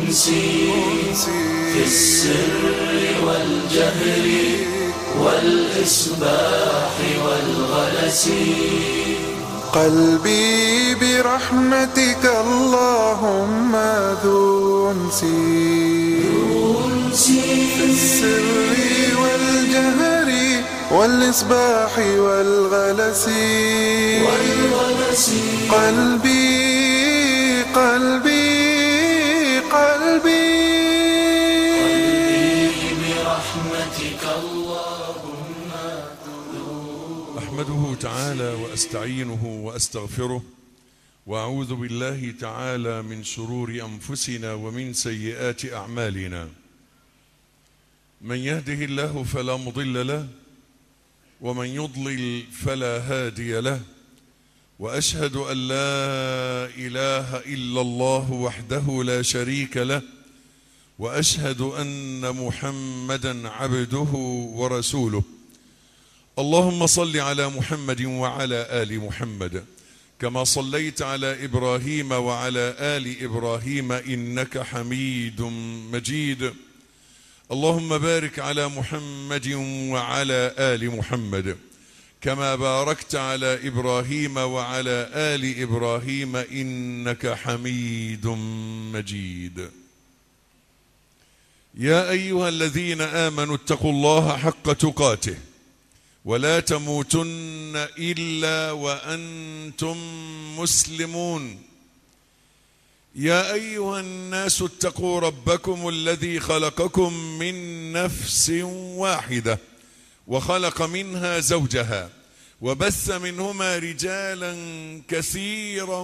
أنسي في السر والجهر والإصباح والغلس قلبي برحمتك اللهم ذو انسي في السر والجهر والإصباح والغلس والغلس قلبي قلبي قلبي برحمتك اللهم أحمده تعالى وأستعينه وأستغفره وأعوذ بالله تعالى من شرور أنفسنا ومن سيئات أعمالنا من يهده الله فلا مضل له ومن يضلل فلا هادي له وأشهد أن لا إله إلا الله وحده لا شريك له وأشهد أن محمدا عبده ورسوله اللهم صل على محمد وعلى آل محمد كما صليت على إبراهيم وعلى آل إبراهيم إنك حميد مجيد اللهم بارك على محمد وعلى آل محمد كما باركت على إبراهيم وعلى آل إبراهيم إنك حميد مجيد يا أيها الذين آمنوا اتقوا الله حق تقاته ولا تموتن إلا وأنتم مسلمون يا أيها الناس اتقوا ربكم الذي خلقكم من نفس واحدة وخلق منها زوجها وبث منهما رجالا كثيرا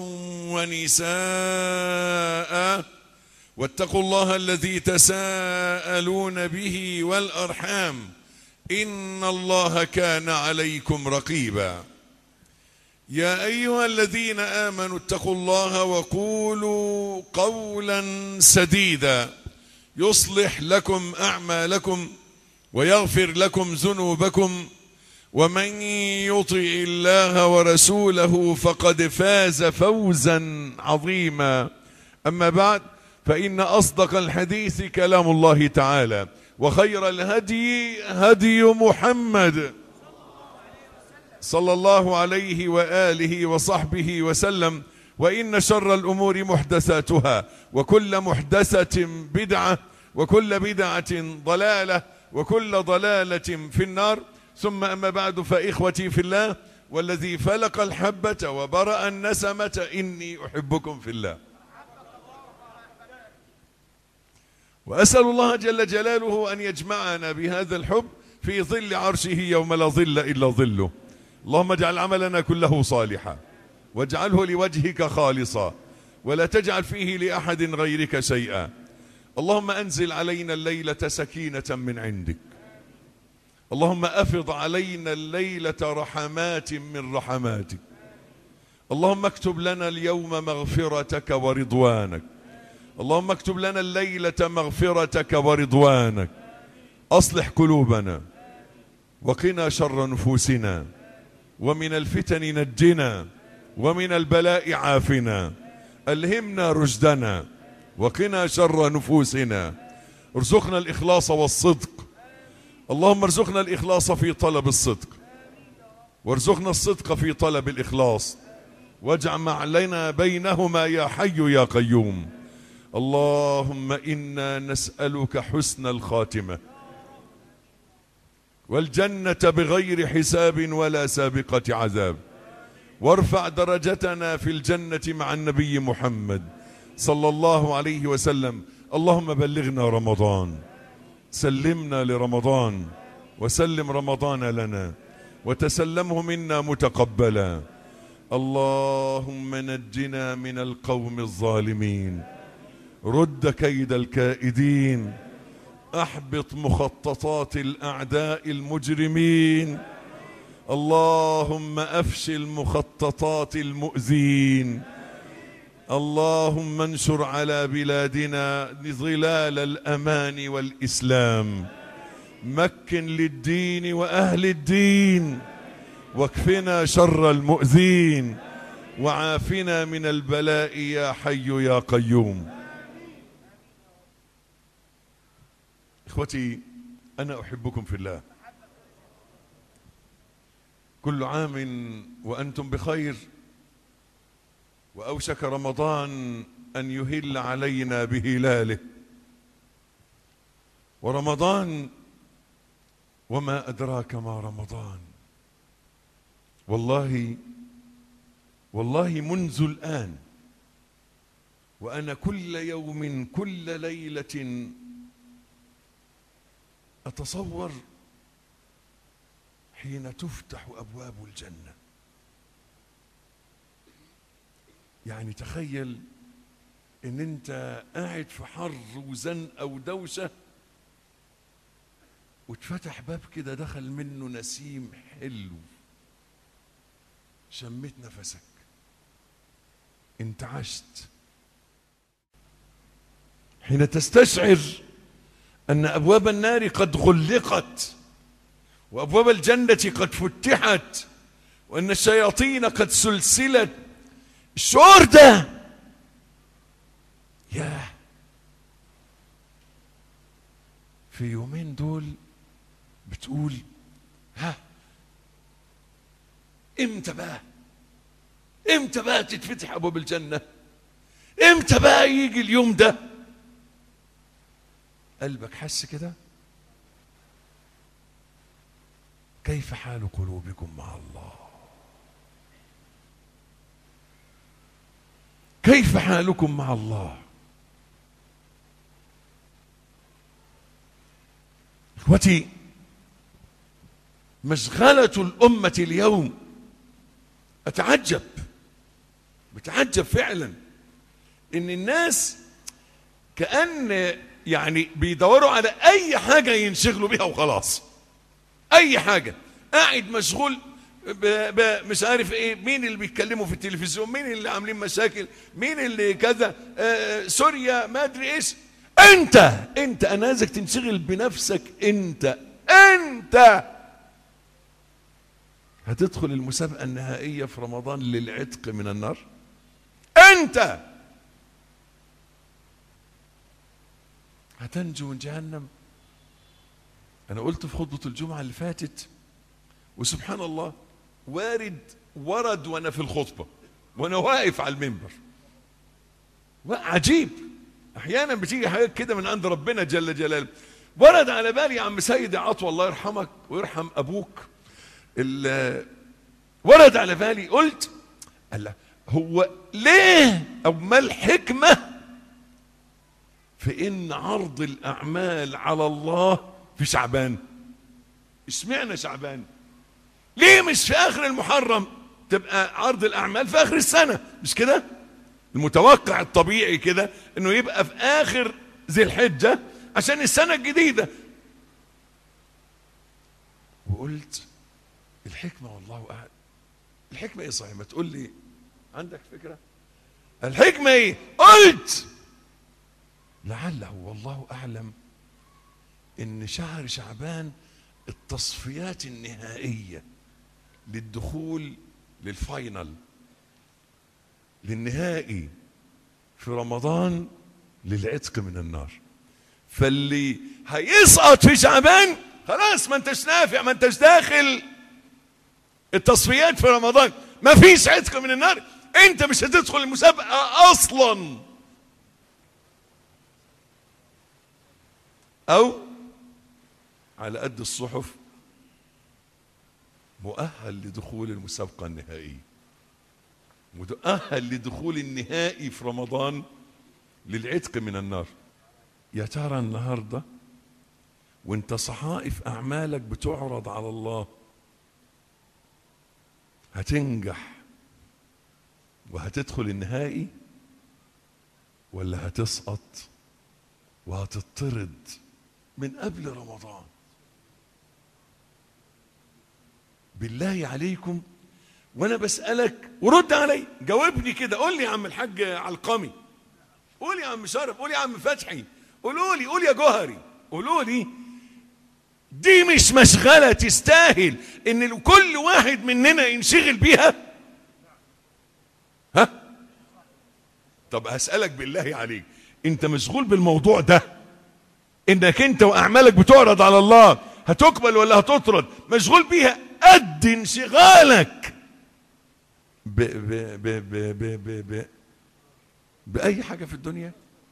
ونساء واتقوا الله الذي تساءلون به والأرحام إن الله كان عليكم رقيبا يا أيها الذين آمنوا اتقوا الله وقولوا قولا سديدا يصلح لكم أعمالكم ويغفر لكم ذنوبكم ومن يطع الله ورسوله فقد فاز فوزا عظيما أما بعد فإن أصدق الحديث كلام الله تعالى وخير الهدي هدي محمد صلى الله عليه وآله وصحبه وسلم وإن شر الأمور محدثاتها وكل محدثة بدعة وكل بدعة ضلالة وكل ضلالة في النار ثم أما بعد فإخوتي في الله والذي فلق الحبة وبرأ النسمة إني أحبكم في الله وأسأل الله جل جلاله أن يجمعنا بهذا الحب في ظل عرشه يوم لا ظل إلا ظله اللهم اجعل عملنا كله صالحا واجعله لوجهك خالصا ولا تجعل فيه لأحد غيرك شيئا اللهم أنزل علينا الليلة سكينة من عندك اللهم أفض علينا الليلة رحمات من رحماتك اللهم اكتب لنا اليوم مغفرتك ورضوانك اللهم اكتب لنا الليلة مغفرتك ورضوانك أصلح قلوبنا وقنا شر نفوسنا ومن الفتن نجنا ومن البلاء عافنا ألهمنا رشدنا وقنا شر نفوسنا ارزقنا الإخلاص والصدق اللهم ارزقنا الإخلاص في طلب الصدق وارزقنا الصدق في طلب الإخلاص واجعل لنا بينهما يا حي يا قيوم اللهم إنا نسألك حسن الخاتمة والجنة بغير حساب ولا سابقة عذاب وارفع درجتنا في الجنة مع النبي محمد صلى الله عليه وسلم اللهم بلغنا رمضان سلمنا لرمضان وسلم رمضان لنا وتسلمه منا متقبلا اللهم نجنا من القوم الظالمين رد كيد الكائدين احبط مخططات الاعداء المجرمين اللهم افشل مخططات المؤذين اللهم انشر على بلادنا ظلال الامان والاسلام مكن للدين واهل الدين واكفنا شر المؤذين وعافنا من البلاء يا حي يا قيوم اخوتي انا احبكم في الله كل عام وانتم بخير واوشك رمضان ان يهل علينا بهلاله ورمضان وما ادراك ما رمضان والله والله منذ الان وانا كل يوم كل ليله اتصور حين تفتح ابواب الجنه يعني تخيل ان انت قاعد في حر وزنقه ودوشه واتفتح باب كده دخل منه نسيم حلو شميت نفسك انتعشت حين تستشعر ان ابواب النار قد غلقت وابواب الجنه قد فتحت وان الشياطين قد سلسلت الشعور ده ياه في يومين دول بتقول ها امتى بقى امتى بقى تتفتح ابواب الجنه امتى بقى يجي اليوم ده قلبك حس كده كيف حال قلوبكم مع الله كيف حالكم مع الله اخوتي مشغله الامه اليوم اتعجب بتعجب فعلا ان الناس كان يعني بيدوروا على اي حاجه ينشغلوا بيها وخلاص اي حاجه قاعد مشغول ب ب مش عارف ايه مين اللي بيتكلموا في التلفزيون مين اللي عاملين مشاكل مين اللي كذا آه سوريا ما ادري ايش انت انت انا عايزك تنشغل بنفسك انت انت هتدخل المسابقه النهائيه في رمضان للعتق من النار انت هتنجو من جهنم انا قلت في خطبه الجمعه اللي فاتت وسبحان الله وارد ورد وانا في الخطبه وانا واقف على المنبر عجيب احيانا بتيجي حاجات كده من عند ربنا جل جلاله ورد على بالي يا عم سيد عطوة الله يرحمك ويرحم ابوك ورد على بالي قلت الله هو ليه او ما الحكمه في ان عرض الاعمال على الله في شعبان اشمعنى شعبان ليه مش في اخر المحرم تبقى عرض الاعمال في اخر السنه مش كده المتوقع الطبيعي كده انه يبقى في اخر ذي الحجه عشان السنه الجديده وقلت الحكمه والله اعلم الحكمه ايه صحيح ما تقول لي عندك فكره الحكمه ايه قلت لعله والله اعلم ان شهر شعبان التصفيات النهائيه للدخول للفاينل للنهائي في رمضان للعتق من النار فاللي هيسقط في شعبان خلاص ما انتش نافع ما انتش داخل التصفيات في رمضان ما فيش عتق من النار انت مش هتدخل المسابقه اصلا او على قد الصحف مؤهل لدخول المسابقة النهائية مؤهل لدخول النهائي في رمضان للعتق من النار يا ترى النهارده وانت صحائف اعمالك بتعرض على الله هتنجح وهتدخل النهائي ولا هتسقط وهتطرد من قبل رمضان بالله عليكم وانا بسالك ورد علي جاوبني كده قول لي يا عم الحاج علقمي قول يا عم شرف قول يا عم فتحي قولوا لي قول يا جوهري قولوا لي دي مش مشغله تستاهل ان كل واحد مننا ينشغل بيها ها طب هسالك بالله عليك انت مشغول بالموضوع ده انك انت واعمالك بتعرض على الله هتقبل ولا هتطرد مشغول بيها قد انشغالك ب ب ب ب ب ب ب بأي حاجة في الدنيا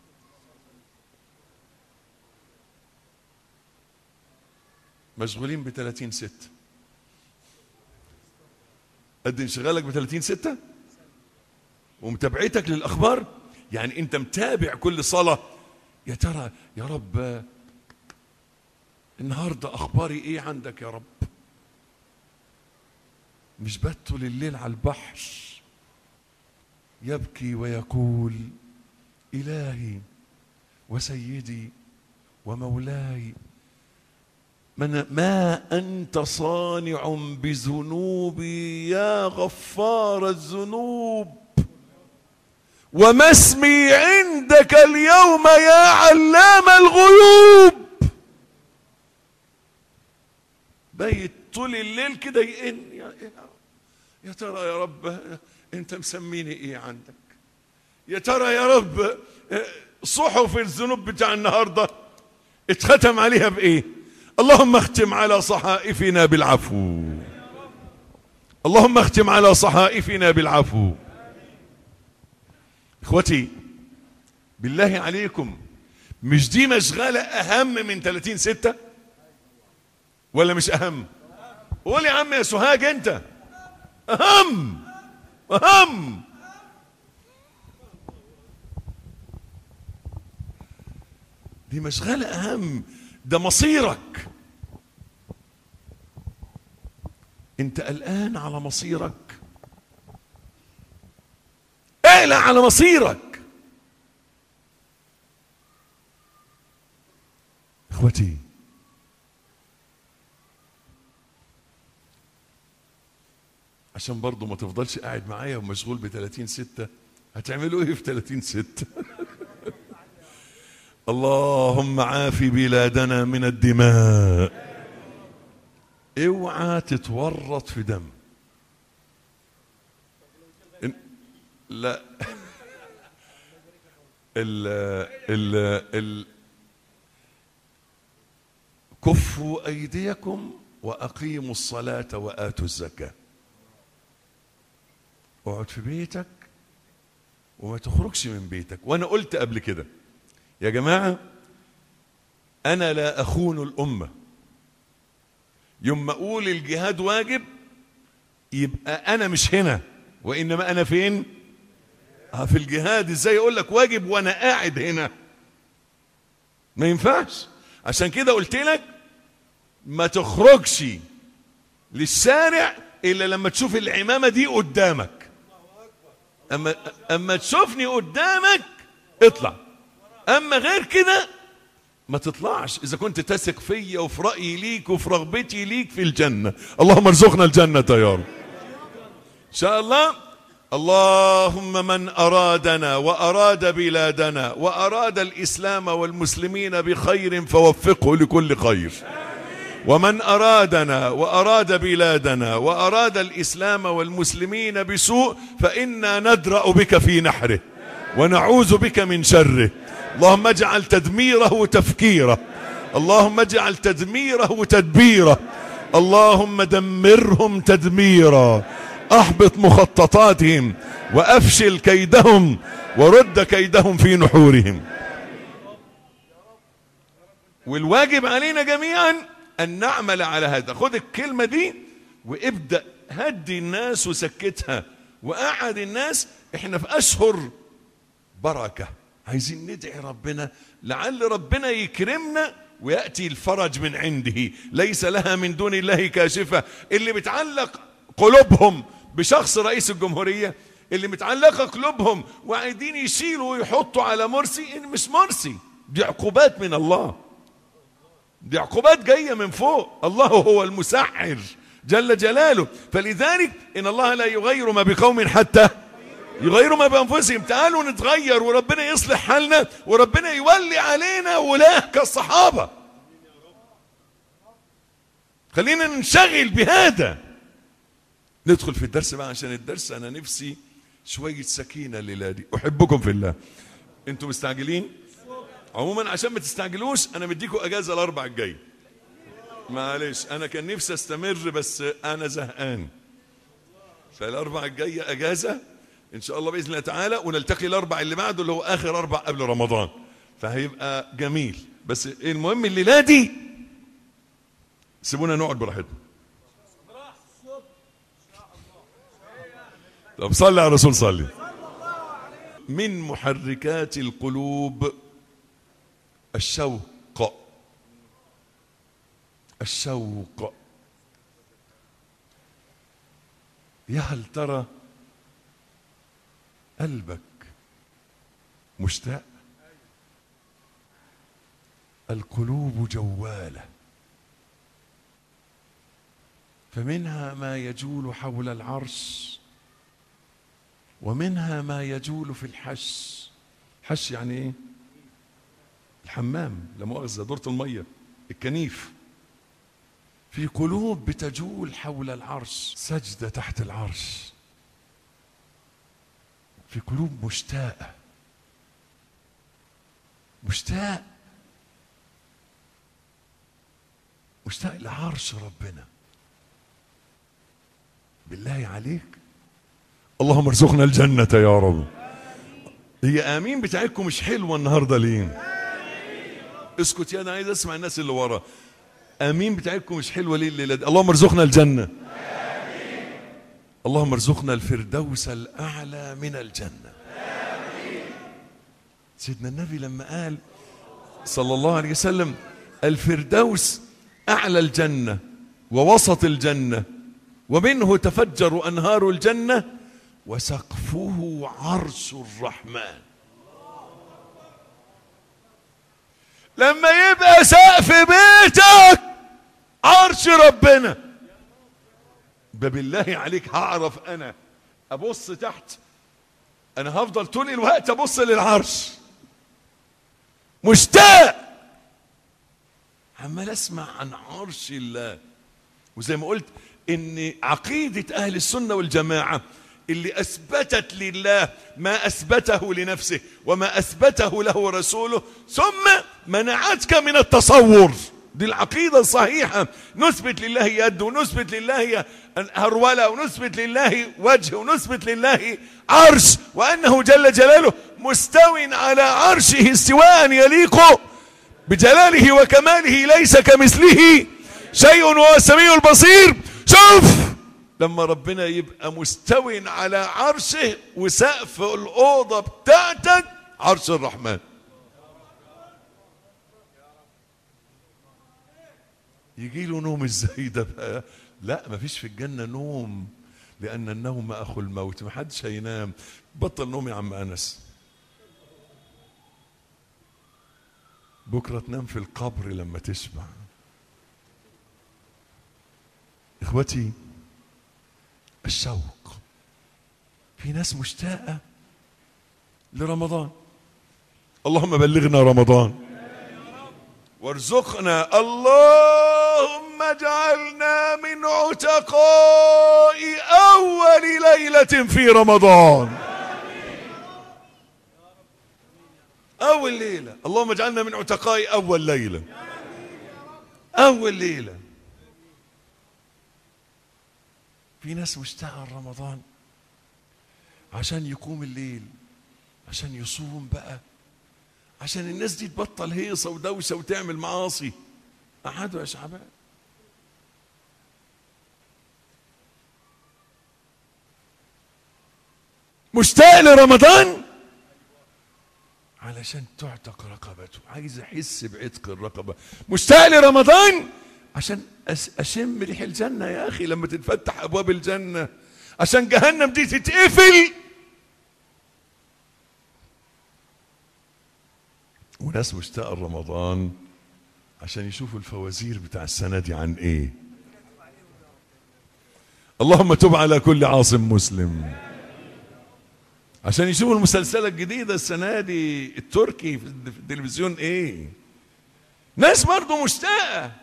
مشغولين ب 30 ست قد انشغالك ب 30 ستة ومتابعتك للأخبار يعني أنت متابع كل صلاة يا ترى يا رب النهاردة أخباري إيه عندك يا رب مش بطل الليل على البحر يبكي ويقول إلهي وسيدي ومولاي من ما أنت صانع بذنوبي يا غفار الذنوب وما اسمي عندك اليوم يا علام الغيوب بيت طول الليل كده يئن يا, يا ترى يا رب انت مسميني ايه عندك يا ترى يا رب صحف الذنوب بتاع النهارده اتختم عليها بايه اللهم اختم على صحائفنا بالعفو اللهم اختم على صحائفنا بالعفو اخوتي بالله عليكم مش دي مشغلة اهم من 30 ستة ولا مش اهم قول يا عم يا سوهاج انت اهم اهم دي مشغلة اهم ده مصيرك انت قلقان على مصيرك اقلق على مصيرك اخوتي عشان برضو ما تفضلش قاعد معايا ومشغول ب 30 ستة هتعملوا ايه في 30 ستة اللهم عافي بلادنا من الدماء اوعى تتورط في دم إن- لا ال ال ال كفوا ايديكم واقيموا الصلاه واتوا الزكاه اقعد في بيتك وما تخرجش من بيتك وانا قلت قبل كده يا جماعه انا لا اخون الامه يوم ما اقول الجهاد واجب يبقى انا مش هنا وانما انا فين اه في الجهاد ازاي اقول لك واجب وانا قاعد هنا ما ينفعش عشان كده قلت لك ما تخرجش للشارع الا لما تشوف العمامه دي قدامك اما اما تشوفني قدامك اطلع اما غير كده ما تطلعش اذا كنت تثق فيا وفي رايي ليك وفي رغبتي ليك في الجنه اللهم ارزقنا الجنه يا رب ان شاء الله اللهم من ارادنا واراد بلادنا واراد الاسلام والمسلمين بخير فوفقه لكل خير ومن ارادنا واراد بلادنا واراد الاسلام والمسلمين بسوء فانا ندرا بك في نحره ونعوذ بك من شره اللهم اجعل تدميره تفكيره اللهم اجعل تدميره تدبيره اللهم دمرهم تدميرا احبط مخططاتهم وافشل كيدهم ورد كيدهم في نحورهم والواجب علينا جميعا ان نعمل على هذا خد الكلمه دي وابدا هدي الناس وسكتها وقعد الناس احنا في اشهر بركه عايزين ندعي ربنا لعل ربنا يكرمنا وياتي الفرج من عنده ليس لها من دون الله كاشفه اللي بتعلق قلوبهم بشخص رئيس الجمهوريه اللي متعلقه قلوبهم وعايزين يشيلوا ويحطوا على مرسي إن مش مرسي دي عقوبات من الله دي عقوبات جايه من فوق الله هو المسحر جل جلاله فلذلك ان الله لا يغير ما بقوم حتى يغيروا ما بانفسهم تعالوا نتغير وربنا يصلح حالنا وربنا يولي علينا ولاه كالصحابه خلينا ننشغل بهذا ندخل في الدرس بقى عشان الدرس انا نفسي شويه سكينه الليله دي احبكم في الله انتوا مستعجلين عموما عشان ما تستعجلوش انا مديكوا اجازه الاربع الجاي معلش انا كان نفسي استمر بس انا زهقان فالاربع الجايه اجازه ان شاء الله باذن الله تعالى ونلتقي الاربع اللي بعده اللي هو اخر اربع قبل رمضان فهيبقى جميل بس المهم الليله دي سيبونا نقعد براحتنا طب صلي على الرسول صلي من محركات القلوب الشوق الشوق يا هل ترى قلبك مشتاق القلوب جواله فمنها ما يجول حول العرش ومنها ما يجول في الحش حش يعني ايه الحمام لا مؤاخذه دوره الميه الكنيف في قلوب بتجول حول العرش سجده تحت العرش في قلوب مشتاقه مشتاق مشتاق لعرش ربنا بالله عليك اللهم ارزقنا الجنة يا رب هي امين بتاعتكم مش حلوة النهاردة ليه اسكت يا انا عايز اسمع الناس اللي ورا امين بتاعتكم مش حلوة ليه الليلة دي اللهم ارزقنا الجنة اللهم ارزقنا الفردوس الاعلى من الجنة سيدنا النبي لما قال صلى الله عليه وسلم الفردوس اعلى الجنة ووسط الجنة ومنه تفجر انهار الجنه وسقفه عرش الرحمن لما يبقى سقف بيتك عرش ربنا ده بالله عليك هعرف انا ابص تحت انا هفضل طول الوقت ابص للعرش مشتاق عمال اسمع عن عرش الله وزي ما قلت ان عقيده اهل السنه والجماعه اللي اثبتت لله ما اثبته لنفسه وما اثبته له رسوله ثم منعتك من التصور دي العقيده الصحيحه نثبت لله يد ونثبت لله هروله ونثبت لله وجه ونثبت لله عرش وانه جل جلاله مستو على عرشه استواء يليق بجلاله وكماله ليس كمثله شيء وهو السميع البصير شوف لما ربنا يبقى مستو على عرشه وسقف الأوضة بتاعتك عرش الرحمن يجي له نوم ازاي ده بقى لا مفيش في الجنة نوم لأن النوم أخو الموت محدش هينام بطل نوم يا عم أنس بكرة تنام في القبر لما تسمع اخوتي الشوق في ناس مشتاقة لرمضان اللهم بلغنا رمضان وارزقنا اللهم اجعلنا من عتقاء اول ليلة في رمضان اول ليلة اللهم اجعلنا من عتقاء اول ليلة اول ليلة في ناس مشتاقة لرمضان عشان يقوم الليل عشان يصوم بقى عشان الناس دي تبطل هيصة ودوشة وتعمل معاصي قعدوا يا شعبان مشتاق لرمضان علشان تعتق رقبته عايز احس بعتق الرقبه مشتاق لرمضان عشان أس- اشم ريح الجنه يا اخي لما تتفتح ابواب الجنه عشان جهنم دي تتقفل وناس مشتاقه لرمضان عشان يشوفوا الفوازير بتاع السنه دي عن ايه اللهم تب على كل عاصم مسلم عشان يشوفوا المسلسلة الجديدة السنة دي التركي في في التلفزيون ايه ناس برضه مشتاقة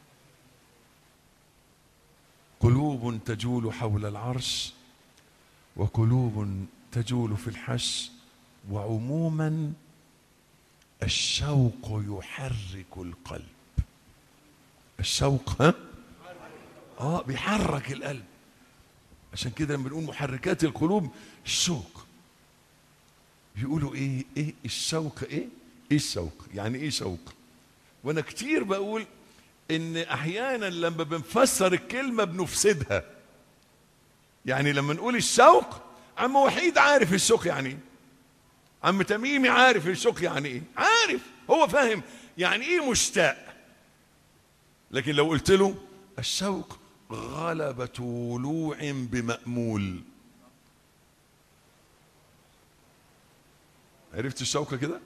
قلوب تجول حول العرش وقلوب تجول في الحش وعموما الشوق يحرك القلب الشوق ها اه بيحرك القلب عشان كده لما بنقول محركات القلوب الشوق بيقولوا ايه ايه الشوق ايه ايه الشوق يعني ايه شوق وانا كتير بقول ان احيانا لما بنفسر الكلمه بنفسدها يعني لما نقول الشوق عم وحيد عارف الشوق يعني ايه عم تميمي عارف الشوق يعني ايه عارف هو فاهم يعني ايه مشتاق لكن لو قلت له الشوق غلبة ولوع بمأمول عرفت الشوكة كده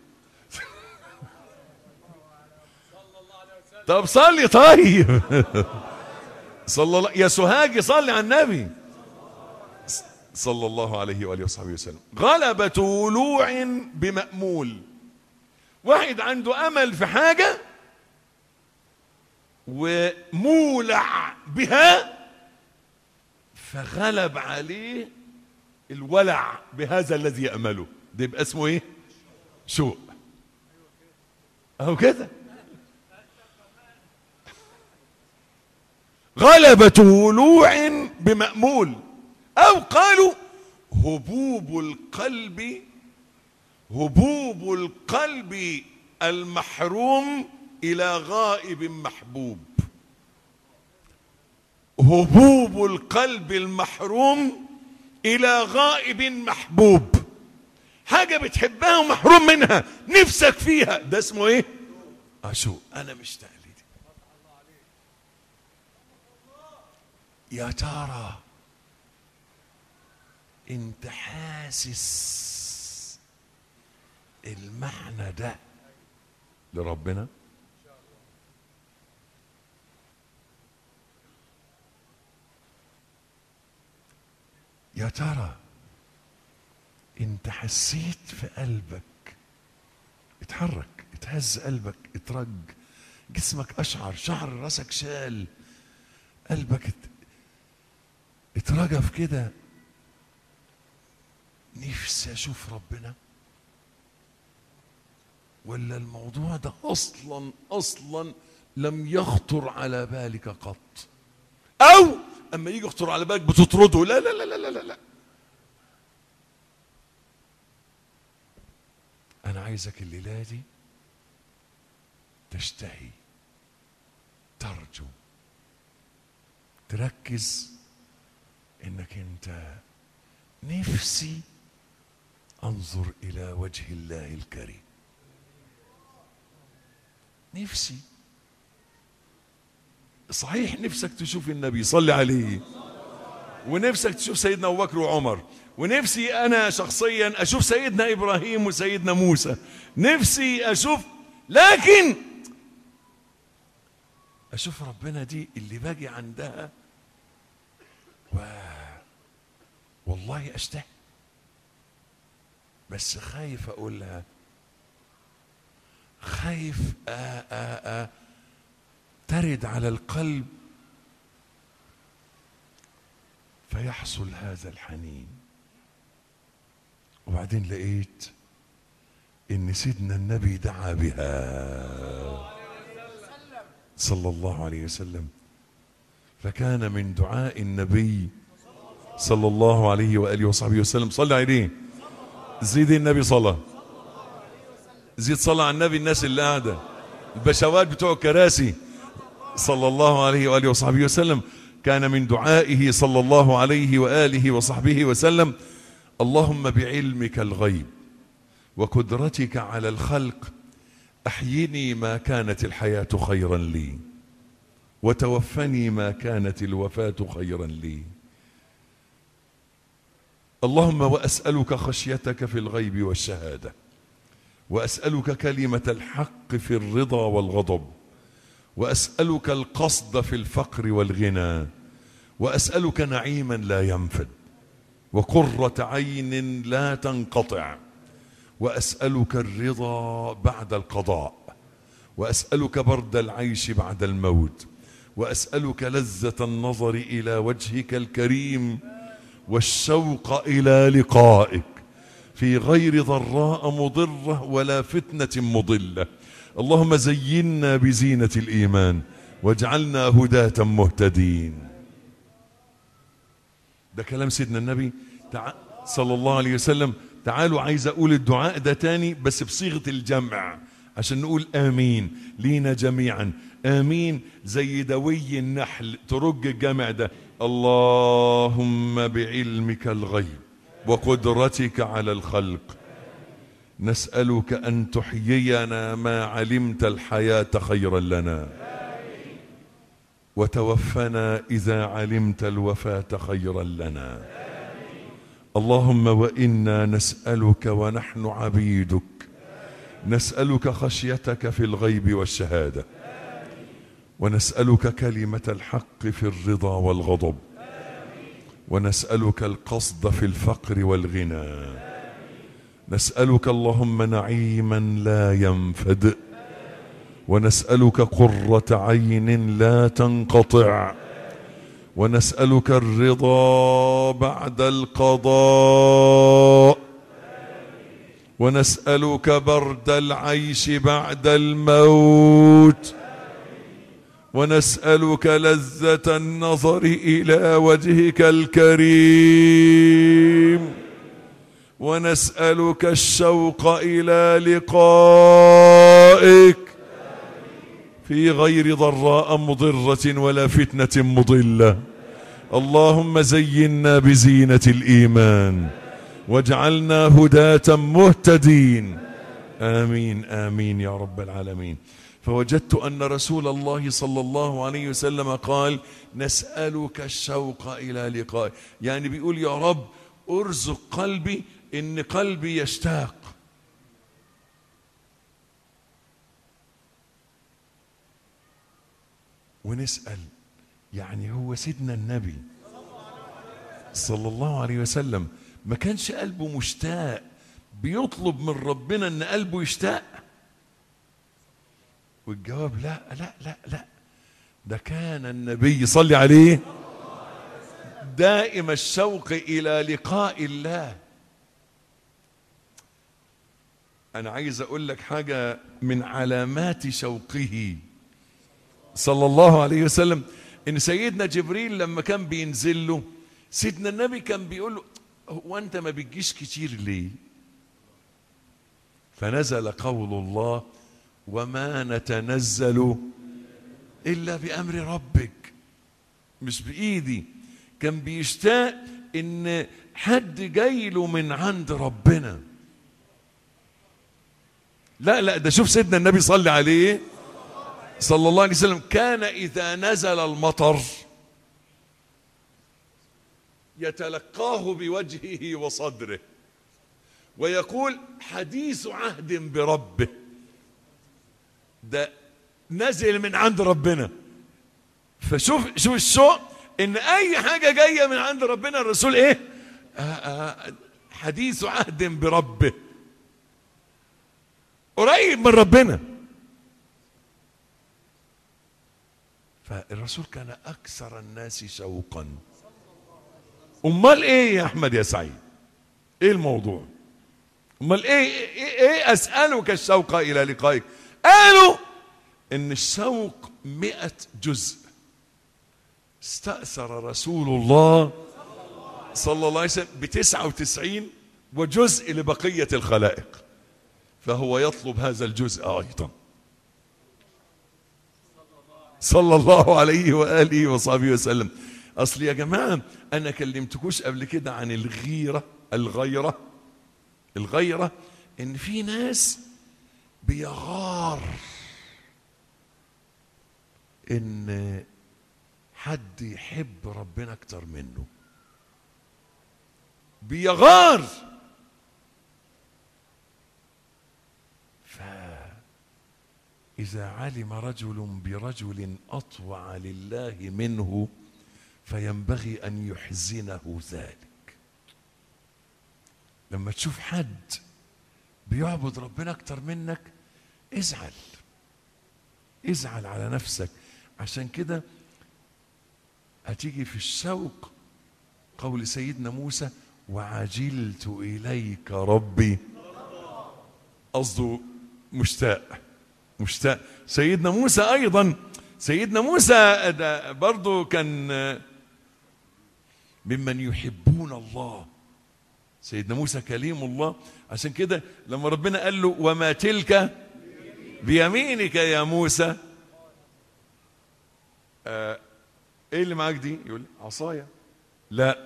طب صلي طيب صلى الله يا سهاجي صلي على النبي صلى الله عليه واله وصحبه وسلم غلبة ولوع بمأمول واحد عنده امل في حاجه ومولع بها فغلب عليه الولع بهذا الذي يأمله ده يبقى اسمه ايه شوق اهو كده غلبة ولوع بمأمول او قالوا هبوب القلب هبوب القلب المحروم الى غائب محبوب هبوب القلب المحروم الى غائب محبوب حاجه بتحبها ومحروم منها نفسك فيها ده اسمه ايه اشوق انا مشتاق لي دي يا ترى انت حاسس المعنى ده لربنا يا ترى انت حسيت في قلبك اتحرك اتهز قلبك اترج جسمك اشعر شعر راسك شال قلبك ات... اترجف كده نفسي اشوف ربنا ولا الموضوع ده اصلا اصلا لم يخطر على بالك قط او اما يجي يخطر على بالك بتطرده لا لا لا لا لا لا انا عايزك الليله دي تشتهي ترجو تركز انك انت نفسي انظر الى وجه الله الكريم نفسي صحيح نفسك تشوف النبي صلي عليه ونفسك تشوف سيدنا ابو بكر وعمر ونفسي انا شخصيا اشوف سيدنا ابراهيم وسيدنا موسى نفسي اشوف لكن اشوف ربنا دي اللي باجي عندها و... والله اشتهي بس خايف اقولها خايف آآ آآ ترد على القلب فيحصل هذا الحنين وبعدين لقيت ان سيدنا النبي دعا بها صلى الله عليه وسلم فكان من دعاء النبي صلى الله عليه واله وصحبه وسلم صلى عليه زيد النبي صلى زيد صلى على النبي الناس اللي قاعده البشوات بتوع الكراسي صلى الله عليه واله وصحبه وسلم كان من دعائه صلى الله عليه واله وصحبه وسلم اللهم بعلمك الغيب وقدرتك على الخلق احيني ما كانت الحياه خيرا لي وتوفني ما كانت الوفاه خيرا لي اللهم واسالك خشيتك في الغيب والشهاده واسالك كلمه الحق في الرضا والغضب واسالك القصد في الفقر والغنى واسالك نعيما لا ينفد وقره عين لا تنقطع واسالك الرضا بعد القضاء واسالك برد العيش بعد الموت واسالك لذه النظر الى وجهك الكريم والشوق الى لقائك في غير ضراء مضرة ولا فتنة مضلة اللهم زينا بزينة الإيمان واجعلنا هداة مهتدين ده كلام سيدنا النبي تع... صلى الله عليه وسلم تعالوا عايز أقول الدعاء ده تاني بس بصيغة الجمع عشان نقول آمين لينا جميعا آمين زي دوي النحل ترج الجامع ده اللهم بعلمك الغيب وقدرتك على الخلق نسألك أن تحيينا ما علمت الحياة خيرا لنا وتوفنا إذا علمت الوفاة خيرا لنا اللهم وإنا نسألك ونحن عبيدك نسألك خشيتك في الغيب والشهادة ونسألك كلمة الحق في الرضا والغضب ونسألك القصد في الفقر والغنى نسألك اللهم نعيما لا ينفد ونسألك قرة عين لا تنقطع ونسألك الرضا بعد القضاء ونسألك برد العيش بعد الموت ونسألك لذة النظر إلى وجهك الكريم ونسألك الشوق إلى لقائك في غير ضراء مضرة ولا فتنة مضلة اللهم زينا بزينة الإيمان واجعلنا هداة مهتدين آمين آمين يا رب العالمين فوجدت أن رسول الله صلى الله عليه وسلم قال نسألك الشوق إلى لقائك يعني بيقول يا رب أرزق قلبي إن قلبي يشتاق ونسأل يعني هو سيدنا النبي صلى الله عليه وسلم ما كانش قلبه مشتاق بيطلب من ربنا ان قلبه يشتاق والجواب لا لا لا لا ده كان النبي صلي عليه دائم الشوق الى لقاء الله انا عايز اقول لك حاجه من علامات شوقه صلى الله عليه وسلم ان سيدنا جبريل لما كان بينزل له سيدنا النبي كان بيقول له هو انت ما بتجيش كتير ليه فنزل قول الله وما نتنزل الا بامر ربك مش بايدي كان بيشتاق ان حد جاي له من عند ربنا لا لا ده شوف سيدنا النبي صلى عليه صلى الله عليه وسلم كان اذا نزل المطر يتلقاه بوجهه وصدره ويقول حديث عهد بربه ده نزل من عند ربنا فشوف شوف الشوق ان اي حاجه جايه من عند ربنا الرسول ايه آه آه حديث عهد بربه قريب من ربنا فالرسول كان اكثر الناس شوقا امال ايه يا احمد يا سعيد ايه الموضوع امال ايه ايه, إيه اسالك الشوق الى لقائك قالوا ان الشوق مئة جزء استأثر رسول الله صلى الله عليه وسلم بتسعة وتسعين وجزء لبقية الخلائق فهو يطلب هذا الجزء أيضا صلى الله عليه وآله وصحبه وسلم أصل يا جماعة أنا كلمتكوش قبل كده عن الغيرة الغيرة الغيرة إن في ناس بيغار إن حد يحب ربنا أكتر منه بيغار فإذا علم رجل برجل أطوع لله منه فينبغي أن يحزنه ذلك لما تشوف حد بيعبد ربنا أكتر منك ازعل ازعل على نفسك عشان كده هتيجي في الشوق قول سيدنا موسى وعجلت إليك ربي قصده مشتاق مشتاق سيدنا موسى أيضا سيدنا موسى ده برضو كان ممن يحبون الله سيدنا موسى كليم الله عشان كده لما ربنا قال له وما تلك بيمينك يا موسى آه ايه اللي معاك دي يقول عصايا لا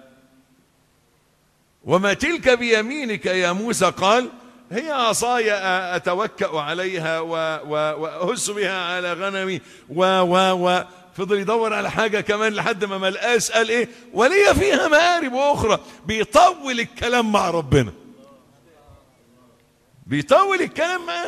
وما تلك بيمينك يا موسى قال هي عصاي اتوكا عليها واهس بها على غنمي و و و فضل يدور على حاجه كمان لحد ما ملقاش قال ايه ولي فيها مآرب اخرى بيطول الكلام مع ربنا بيطول الكلام معاه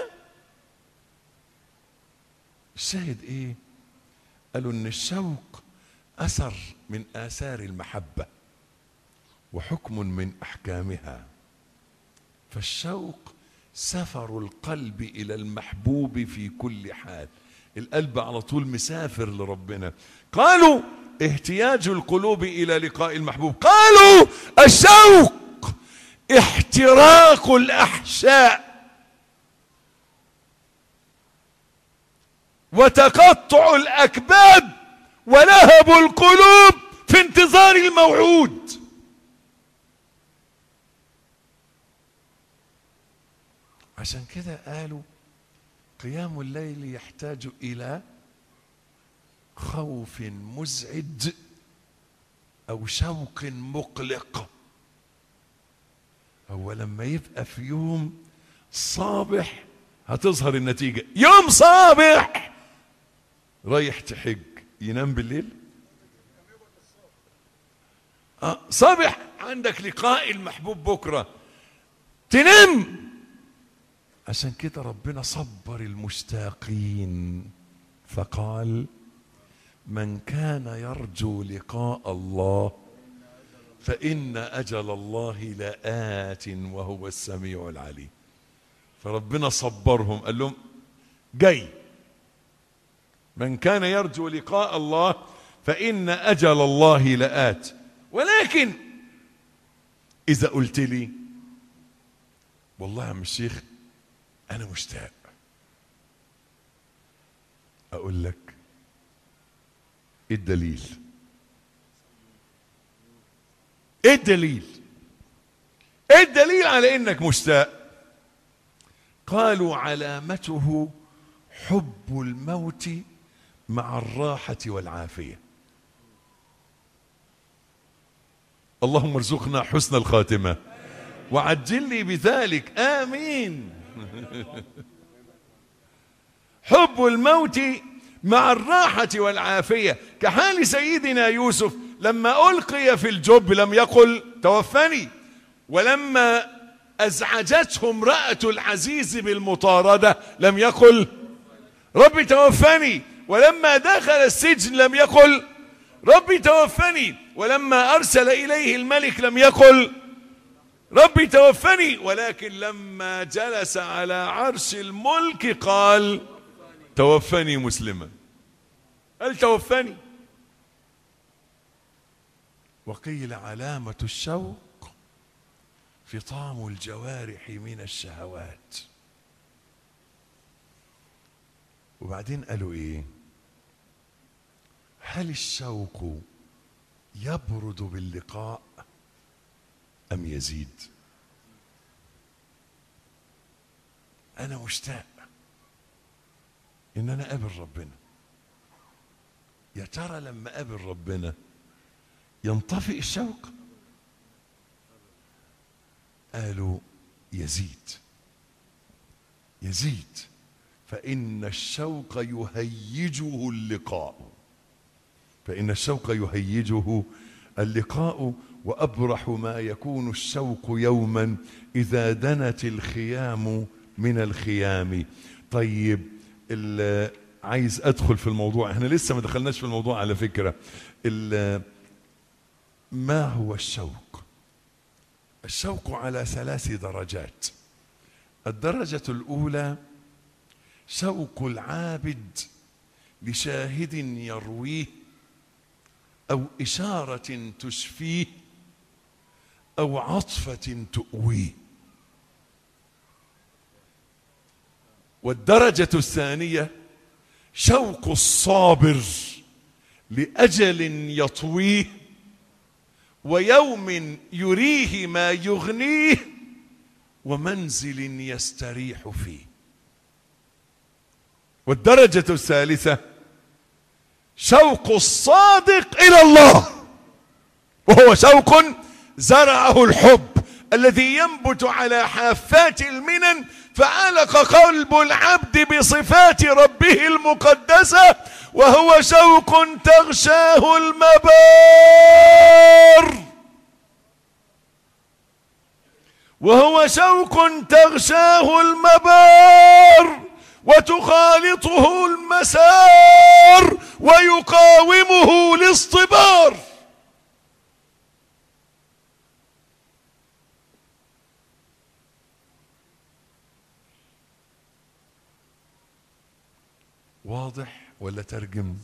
الشاهد ايه قالوا ان الشوق اثر من اثار المحبه وحكم من احكامها فالشوق سفر القلب الى المحبوب في كل حال القلب على طول مسافر لربنا قالوا احتياج القلوب الى لقاء المحبوب قالوا الشوق احتراق الاحشاء وتقطع الاكباد ولهب القلوب في انتظار الموعود عشان كده قالوا قيام الليل يحتاج الى خوف مزعج او شوق مقلق هو لما يبقى في يوم صابح هتظهر النتيجه يوم صابح رايح تحج ينام بالليل آه صبح عندك لقاء المحبوب بكرة تنام عشان كده ربنا صبر المشتاقين فقال من كان يرجو لقاء الله فإن أجل الله لآت وهو السميع العليم فربنا صبرهم قال لهم جاي من كان يرجو لقاء الله فإن أجل الله لآت ولكن إذا قلت لي والله يا عم الشيخ أنا مشتاق أقول لك إيه الدليل إيه الدليل إيه الدليل على إنك مشتاق قالوا علامته حب الموت مع الراحة والعافية اللهم ارزقنا حسن الخاتمة وعجل لي بذلك آمين حب الموت مع الراحة والعافية كحال سيدنا يوسف لما ألقي في الجب لم يقل توفني ولما أزعجته امرأة العزيز بالمطاردة لم يقل ربي توفني ولما دخل السجن لم يقل ربي توفني ولما أرسل إليه الملك لم يقل ربي توفني ولكن لما جلس على عرش الملك قال توفني مسلما قال توفني وقيل علامة الشوق فطام الجوارح من الشهوات وبعدين قالوا ايه هل الشوق يبرد باللقاء ام يزيد انا مشتاق ان انا اقابل ربنا يا ترى لما اقابل ربنا ينطفئ الشوق قالوا يزيد يزيد فإن الشوق يهيجه اللقاء فإن الشوق يهيجه اللقاء وأبرح ما يكون الشوق يوما إذا دنت الخيام من الخيام طيب عايز أدخل في الموضوع احنا لسه ما دخلناش في الموضوع على فكرة ما هو الشوق الشوق على ثلاث درجات الدرجة الأولى شوق العابد لشاهد يرويه أو إشارة تشفيه او عطفه تؤويه والدرجه الثانيه شوق الصابر لاجل يطويه ويوم يريه ما يغنيه ومنزل يستريح فيه والدرجه الثالثه شوق الصادق الى الله وهو شوق زرعه الحب الذي ينبت على حافات المنن فعلق قلب العبد بصفات ربه المقدسه وهو شوق تغشاه المبار وهو شوق تغشاه المبار وتخالطه المسار ويقاومه الاصطبار واضح ولا ترجم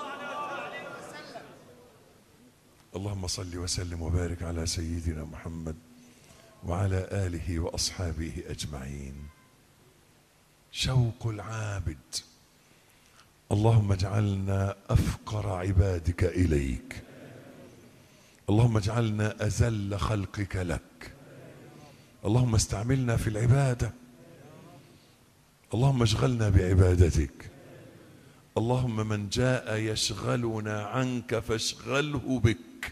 اللهم صل وسلم وبارك على سيدنا محمد وعلى اله واصحابه اجمعين شوق العابد اللهم اجعلنا افقر عبادك اليك اللهم اجعلنا اذل خلقك لك اللهم استعملنا في العباده اللهم اشغلنا بعبادتك اللهم من جاء يشغلنا عنك فاشغله بك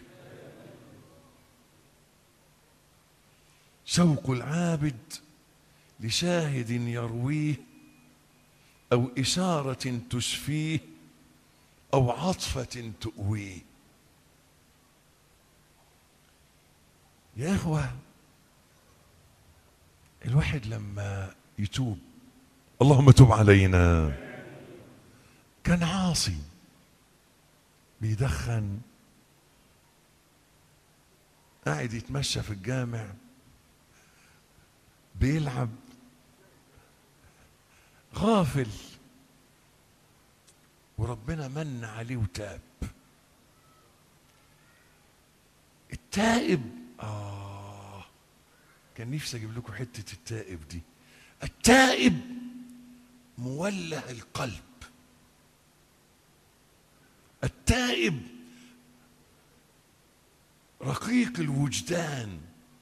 شوق العابد لشاهد يرويه او اشاره تشفيه او عطفه تؤويه يا اخوه الواحد لما يتوب اللهم تب علينا كان عاصي بيدخن قاعد يتمشى في الجامع بيلعب غافل وربنا من عليه وتاب التائب آه كان نفسي أجيب لكم حتة التائب دي التائب مولع القلب التائب رقيق الوجدان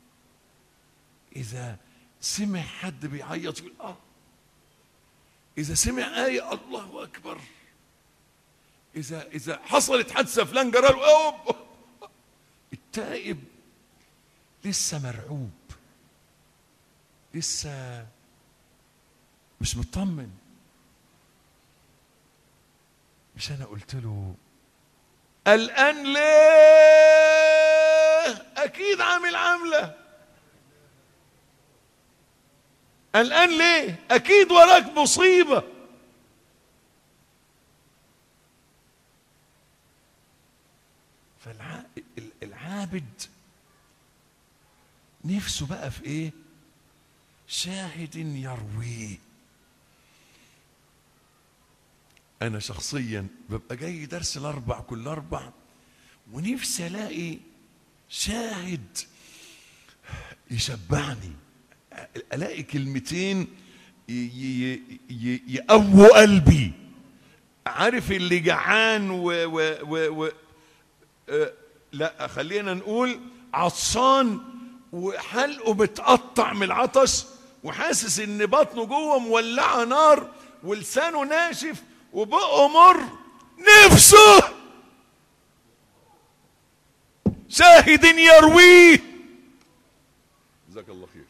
إذا سمع حد بيعيط يقول آه إذا سمع آية الله أكبر إذا إذا حصلت حادثة فلان جرى له أوه التائب لسه مرعوب لسه مش مطمن مش أنا قلت له الآن ليه أكيد عامل عاملة الآن ليه أكيد وراك مصيبة فالعابد نفسه بقى في ايه شاهد يرويه انا شخصيا ببقى جاي درس الاربع كل اربع ونفسي الاقي شاهد يشبعني الاقي كلمتين يقووا قلبي عارف اللي جعان و, و, و, و أه لا خلينا نقول عطشان وحلقه متقطع من العطش وحاسس ان بطنه جوه مولعه نار ولسانه ناشف وبقه مر نفسه شاهد يرويه جزاك الله خير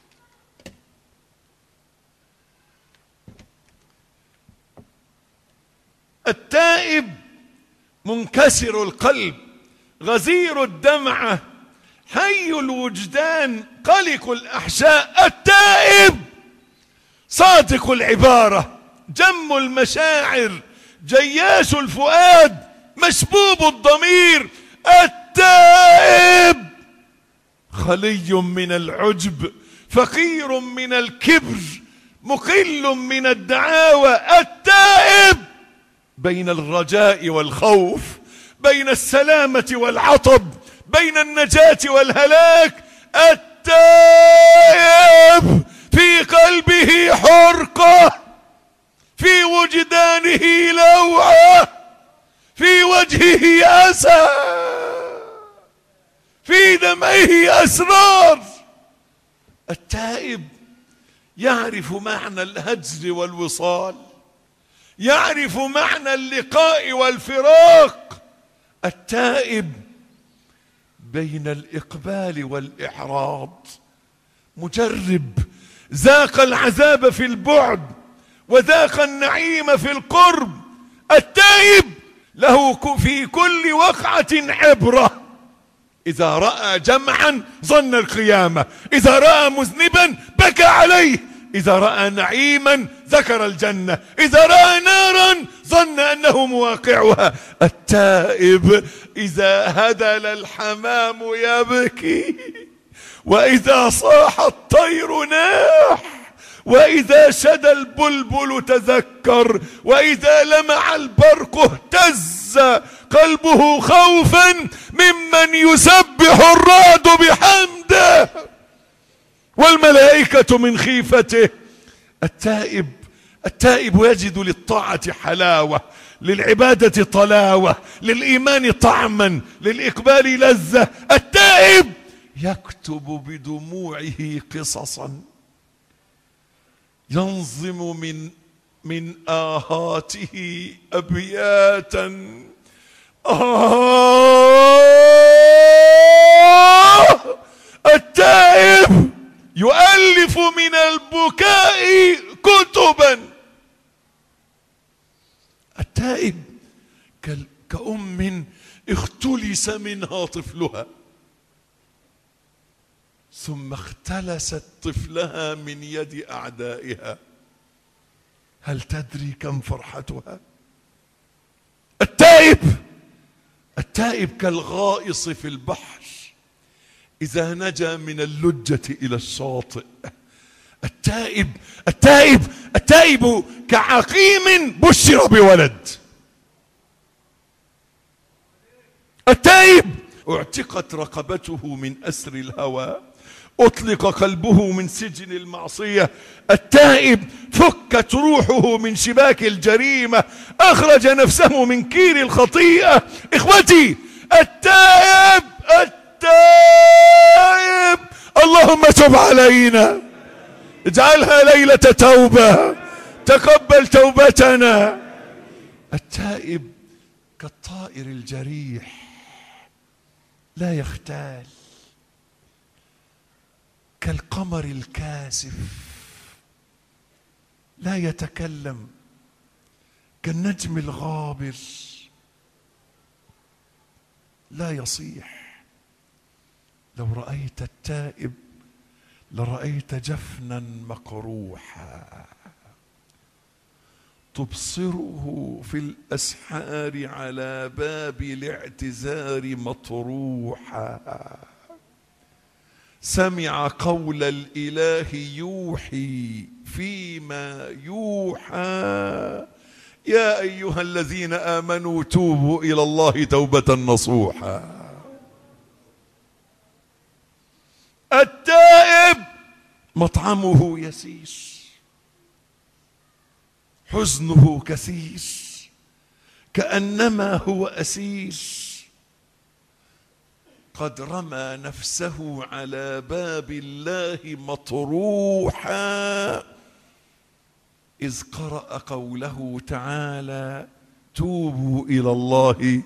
التائب منكسر القلب غزير الدمعه حي الوجدان قلق الاحشاء التائب صادق العباره جم المشاعر جياش الفؤاد مشبوب الضمير التائب خلي من العجب فقير من الكبر مقل من الدعاوى التائب بين الرجاء والخوف بين السلامه والعطب بين النجاه والهلاك التائب في قلبه حرقة في وجدانه لوعة في وجهه أسى في دمعه أسرار التائب يعرف معنى الهجر والوصال يعرف معنى اللقاء والفراق التائب بين الإقبال والإعراض مجرب ذاق العذاب في البعد وذاق النعيم في القرب التائب له ك- في كل وقعة عبرة إذا رأى جمعا ظن القيامة إذا رأى مذنبا بكى عليه إذا رأى نعيما ذكر الجنة إذا رأى نارا ظن أنه مواقعها التائب إذا هدل الحمام يبكي وإذا صاح الطير ناح وإذا شد البلبل تذكر وإذا لمع البرق اهتز قلبه خوفا ممن يسبح الرعد بحمده والملائكة من خيفته التائب التائب يجد للطاعة حلاوة للعبادة طلاوة للإيمان طعما للإقبال لذة التائب يكتب بدموعه قصصا ينظم من من آهاته أبياتا آه التائب يؤلف من البكاء كتبا التائب كال- كأم اختلس منها طفلها ثم اختلست طفلها من يد أعدائها هل تدري كم فرحتها التائب التائب كالغائص في البحر إذا نجا من اللجة إلى الشاطئ التائب التائب التائب كعقيم بشر بولد التائب اعتقت رقبته من أسر الهوى أطلق قلبه من سجن المعصية التائب فكت روحه من شباك الجريمة أخرج نفسه من كير الخطيئة إخوتي التائب التائب اللهم تب علينا اجعلها ليلة توبة تقبل توبتنا التائب كالطائر الجريح لا يختال كالقمر الكاسف لا يتكلم كالنجم الغابر لا يصيح لو رأيت التائب لرأيت جفنا مقروحا تبصره في الأسحار على باب الاعتذار مطروحا سمع قول الإله يوحي فيما يوحى يا أيها الذين آمنوا توبوا إلى الله توبة نصوحا التائب مطعمه يسير حزنه كثير كأنما هو أسير قد رمى نفسه على باب الله مطروحا إذ قرأ قوله تعالى توبوا إلى الله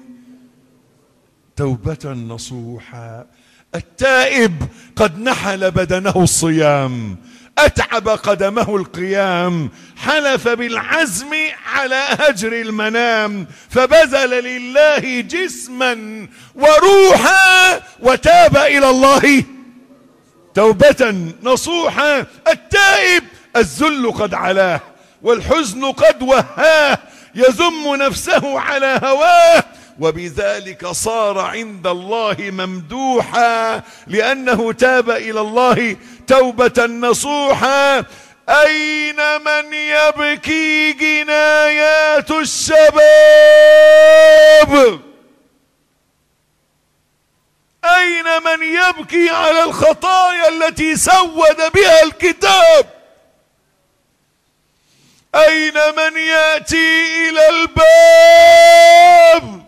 توبة نصوحا التائب قد نحل بدنه الصيام أتعب قدمه القيام حلف بالعزم على هجر المنام فبذل لله جسما وروحا وتاب إلى الله توبة نصوحا التائب الذل قد علاه والحزن قد وهاه يذم نفسه على هواه وبذلك صار عند الله ممدوحا لأنه تاب إلى الله توبة نصوحا أين من يبكي جنايات الشباب أين من يبكي على الخطايا التي سود بها الكتاب أين من يأتي إلى الباب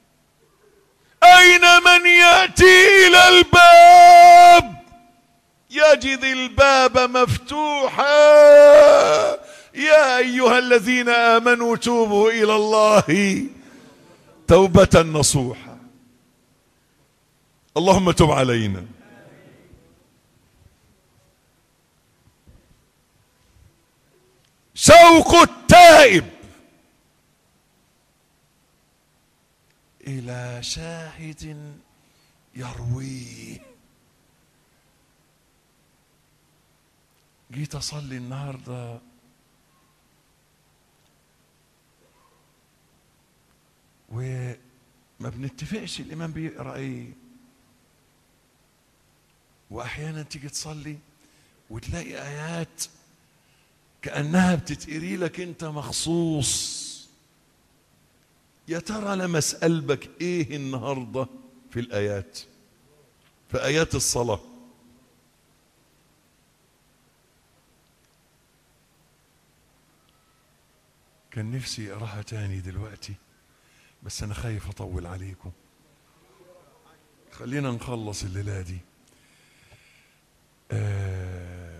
أين من يأتي إلى الباب يجد الباب مفتوحا يا أيها الذين آمنوا توبوا إلى الله توبة نصوحا اللهم تب علينا شوق التائب إلى شاهد يرويه جيت أصلي النهاردة وما بنتفقش الإمام بيقرأ إيه وأحيانا تيجي تصلي وتلاقي آيات كأنها بتتقري لك أنت مخصوص يا ترى لمس قلبك إيه النهاردة في الآيات في آيات الصلاة كان نفسي أقراها تاني دلوقتي بس أنا خايف أطول عليكم خلينا نخلص الليلة دي آه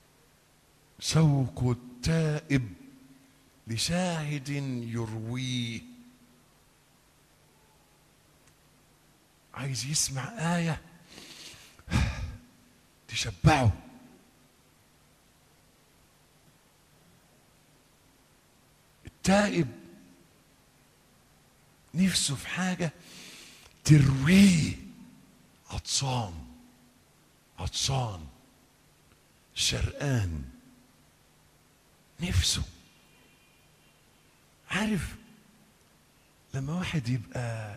سوق التائب لشاهد يرويه عايز يسمع آية تشبعه التائب نفسه في حاجة ترويه عطشان عطشان شرقان نفسه عارف لما واحد يبقى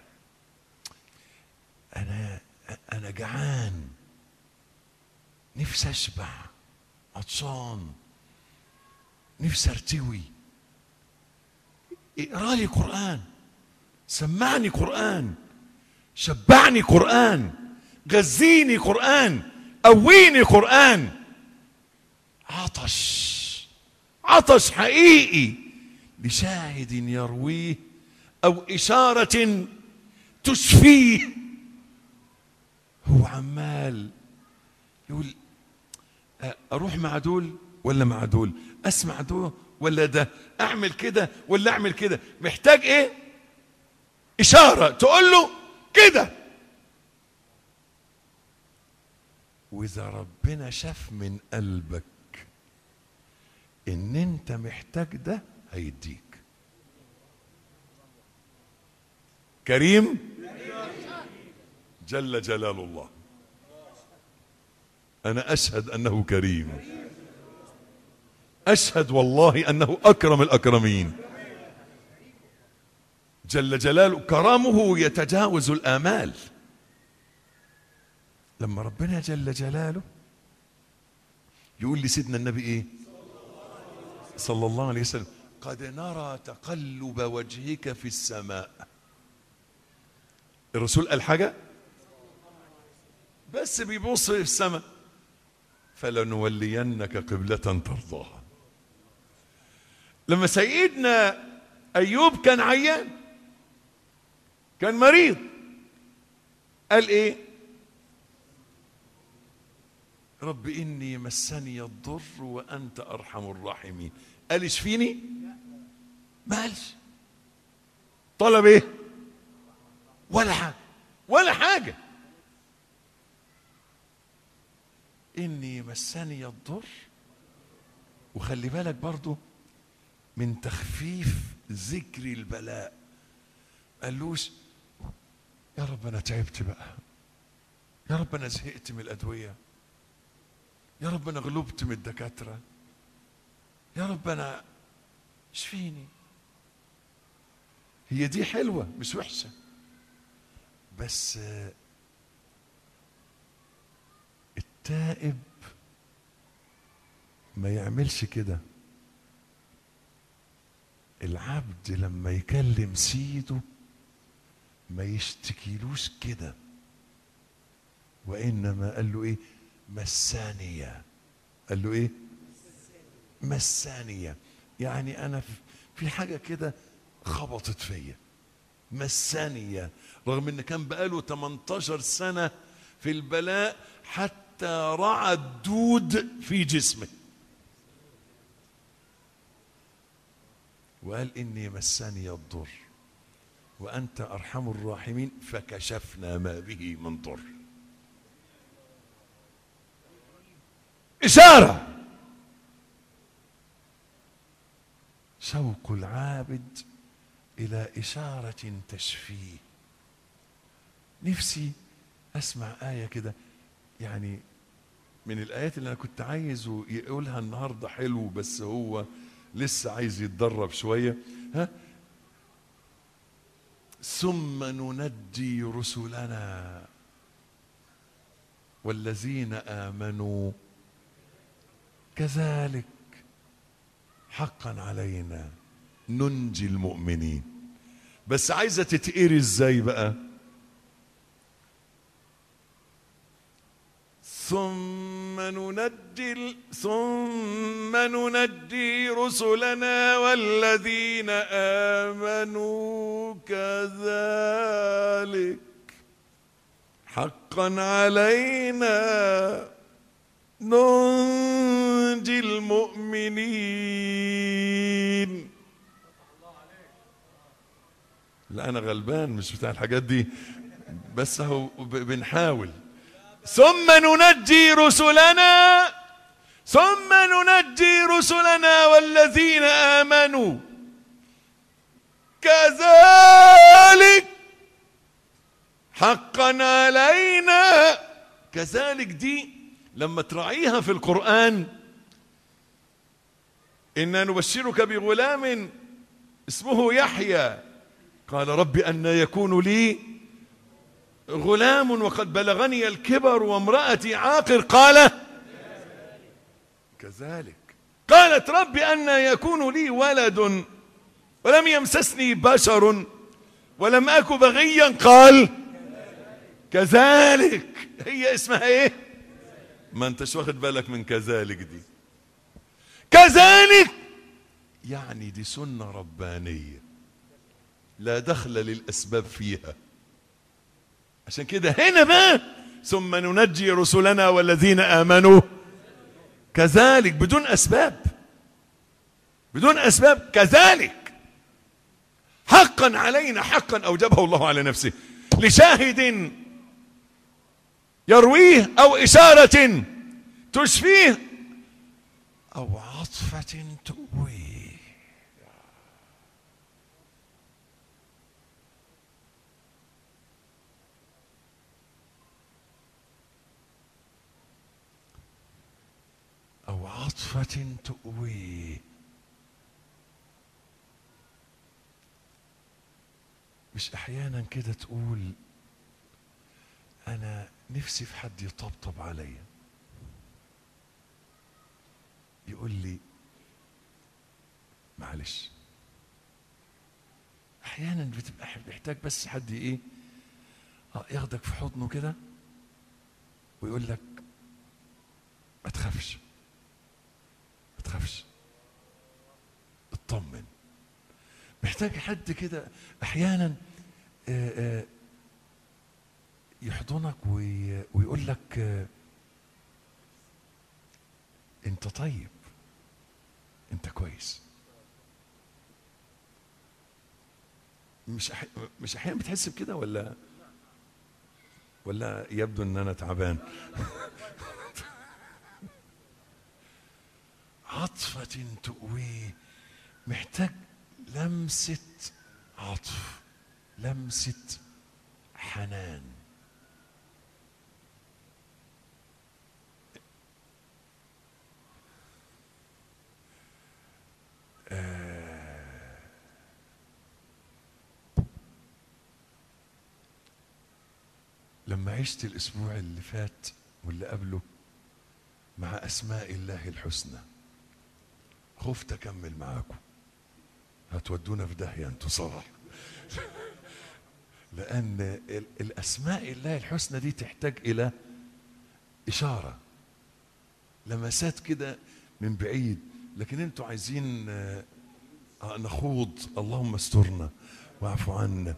انا انا جعان نفسي اشبع عطشان نفسي ارتوي اقرا لي قران سمعني قران شبعني قران غذيني قران قويني قران عطش عطش حقيقي لشاهد يرويه او اشاره تشفيه هو عمال يقول اروح مع دول ولا مع دول اسمع دول ولا ده اعمل كده ولا اعمل كده محتاج ايه اشاره تقول له كده واذا ربنا شاف من قلبك ان انت محتاج ده هيديك كريم جل جلال الله انا اشهد انه كريم اشهد والله انه اكرم الاكرمين جل جلاله كرامه يتجاوز الامال لما ربنا جل جلاله يقول لسيدنا النبي ايه صلى الله عليه وسلم قد نرى تقلب وجهك في السماء الرسول قال حاجه بس بيبص في السماء فلنولينك قبلة ترضاها لما سيدنا أيوب كان عيان كان مريض قال إيه رب إني مسني الضر وأنت أرحم الراحمين قال اشفيني ما قالش طلب إيه ولا حاجة ولا حاجة إني مسني الضر وخلي بالك برضو من تخفيف ذكر البلاء قالوش يا رب أنا تعبت بقى يا رب أنا زهقت من الأدوية يا رب أنا غلبت من الدكاترة يا رب أنا اشفيني هي دي حلوة مش وحشة بس التائب ما يعملش كده العبد لما يكلم سيده ما يشتكيلوش كده وإنما قال له إيه مسانية قال له إيه مسانية يعني أنا في- في حاجة كده خبطت فيا مسانية رغم ان كان بقاله 18 سنة في البلاء حتى رعى الدود في جسمه وقال اني مسني الضر وانت ارحم الراحمين فكشفنا ما به من ضر اشاره شوق العابد الى اشاره تشفيه نفسي اسمع ايه كده يعني من الايات اللي انا كنت عايزه يقولها النهارده حلو بس هو لسه عايز يتدرب شويه ها ثم ننجي رسلنا والذين امنوا كذلك حقا علينا ننجي المؤمنين بس عايزه تتقري ازاي بقى ثم ننجي ال- ثم ننجي رسلنا والذين آمنوا كذلك حقا علينا ننجي المؤمنين لا انا غلبان مش بتاع الحاجات دي بس هو ب- بنحاول ثم ننجي رسلنا ثم ننجي رسلنا والذين امنوا كذلك حقا علينا كذلك دي لما تراعيها في القران انا نبشرك بغلام اسمه يحيى قال رب ان يكون لي غلام وقد بلغني الكبر وامرأتي عاقر قال كذلك قالت رب أن يكون لي ولد ولم يمسسني بشر ولم أك بغيا قال كذلك هي اسمها ايه ما انتش واخد بالك من كذلك دي كذلك يعني دي سنة ربانية لا دخل للأسباب فيها عشان كده هنا بقى ثم ننجي رسلنا والذين امنوا كذلك بدون اسباب بدون اسباب كذلك حقا علينا حقا اوجبه الله على نفسه لشاهد يرويه او اشاره تشفيه او عطفه تؤويه أو عطفة تؤويه مش أحيانا كده تقول أنا نفسي في حد يطبطب عليا يقول لي معلش أحيانا بتبقى محتاج بس حد إيه آه، ياخدك في حضنه كده ويقول لك ما تخافش ما تخافش اطمن محتاج حد كده احيانا آه، آه، يحضنك وي- ويقول لك آه، انت طيب انت كويس مش أح... مش احيانا بتحس بكده ولا ولا يبدو ان انا تعبان عطفة تؤويه محتاج لمسة عطف لمسة حنان لما عشت الاسبوع اللي فات واللي قبله مع اسماء الله الحسنى خفت اكمل معاكم هتودونا في داهيه انتوا صراحه لان ال- الاسماء الله الحسنى دي تحتاج الى إشارة لمسات كده من بعيد لكن انتوا عايزين آه، آه، نخوض اللهم استرنا واعف عنا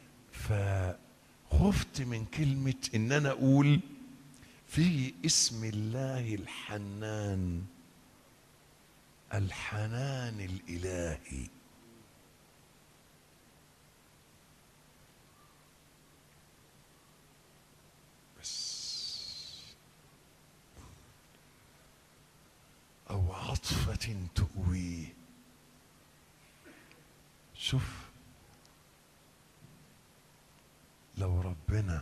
فخفت من كلمة ان انا اقول في اسم الله الحنان الحنان الالهي أو عطفة تؤويه شوف لو ربنا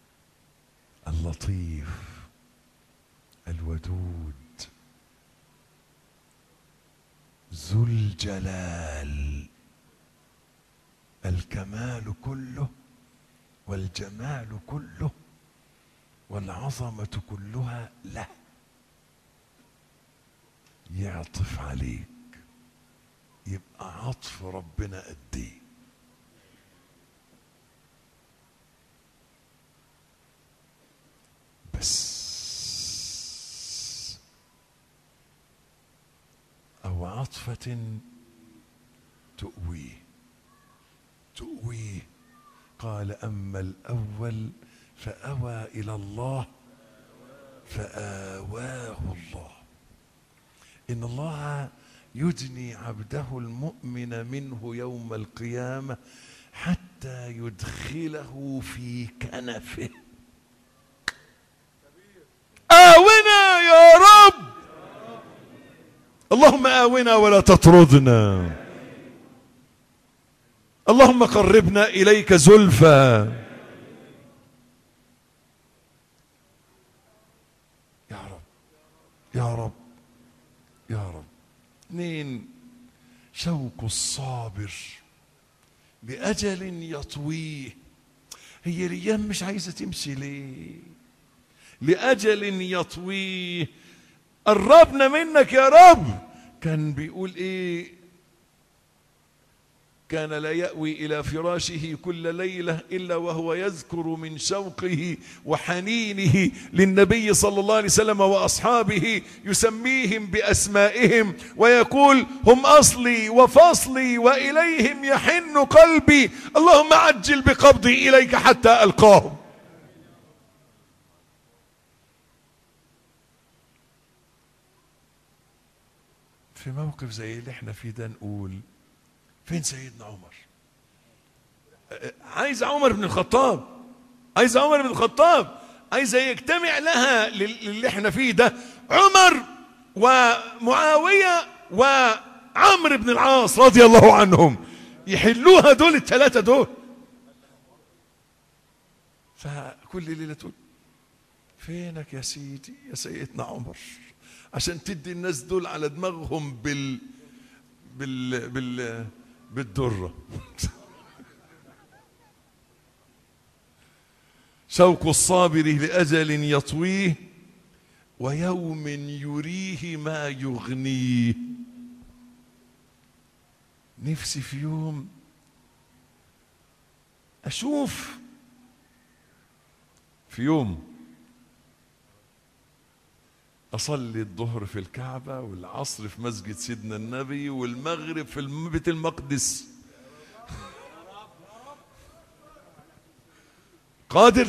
اللطيف الودود ذو الجلال الكمال كله والجمال كله والعظمة كلها له يعطف عليك يبقى عطف ربنا قد ايه بس او عطفة تؤويه تؤويه قال اما الاول فاوى الى الله فاواه الله إن الله يدني عبده المؤمن منه يوم القيامة حتى يدخله في كنفه آونا يا رب اللهم آونا ولا تطردنا اللهم قربنا إليك زلفى يا رب يا رب يا رب اثنين شوق الصابر بأجل يطويه هي الأيام مش عايزة تمشي ليه لأجل يطويه قربنا منك يا رب كان بيقول ايه كان لا يأوي إلى فراشه كل ليلة إلا وهو يذكر من شوقه وحنينه للنبي صلى الله عليه وسلم وأصحابه يسميهم بأسمائهم ويقول هم أصلي وفصلي وإليهم يحن قلبي اللهم عجل بقبضي إليك حتى ألقاهم في موقف زي اللي احنا فيه ده نقول فين سيدنا عمر أه، عايز عمر بن الخطاب عايز عمر بن الخطاب عايز يجتمع لها لل- للي احنا فيه ده عمر ومعاوية وعمرو بن العاص رضي الله عنهم يحلوها دول الثلاثة دول فكل ليلة تقول فينك يا سيدي يا سيدنا عمر عشان تدي الناس دول على دماغهم بال بال بال بالدرة شوق الصابر لأجل يطويه ويوم يريه ما يغنيه نفسي في يوم أشوف في يوم أصلي الظهر في الكعبة والعصر في مسجد سيدنا النبي والمغرب في الم- بيت المقدس قادر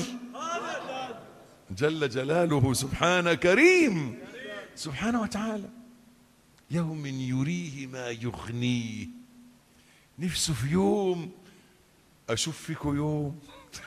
جل جلاله سبحانه كريم سبحانه وتعالى يوم يريه ما يغنيه نفسه في يوم أشوف فيكم يوم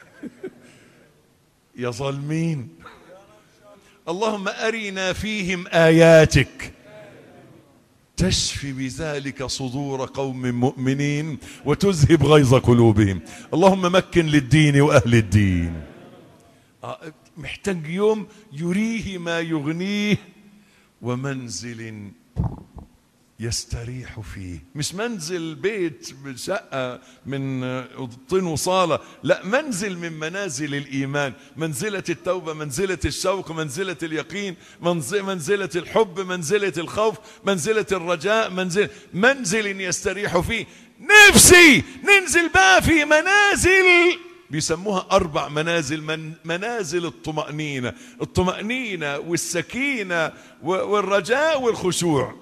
يا ظالمين اللهم أرنا فيهم آياتك تشفي بذلك صدور قوم مؤمنين وتذهب غيظ قلوبهم اللهم مكن للدين وأهل الدين آه، محتاج يوم يريه ما يغنيه ومنزل يستريح فيه مش منزل بيت شقة من أوضتين وصالة لا منزل من منازل الإيمان منزلة التوبة منزلة الشوق منزلة اليقين منز- منزلة الحب منزلة الخوف منزلة الرجاء منزل منزل يستريح فيه نفسي ننزل بقى في منازل بيسموها أربع منازل من منازل الطمأنينة الطمأنينة والسكينة والرجاء والخشوع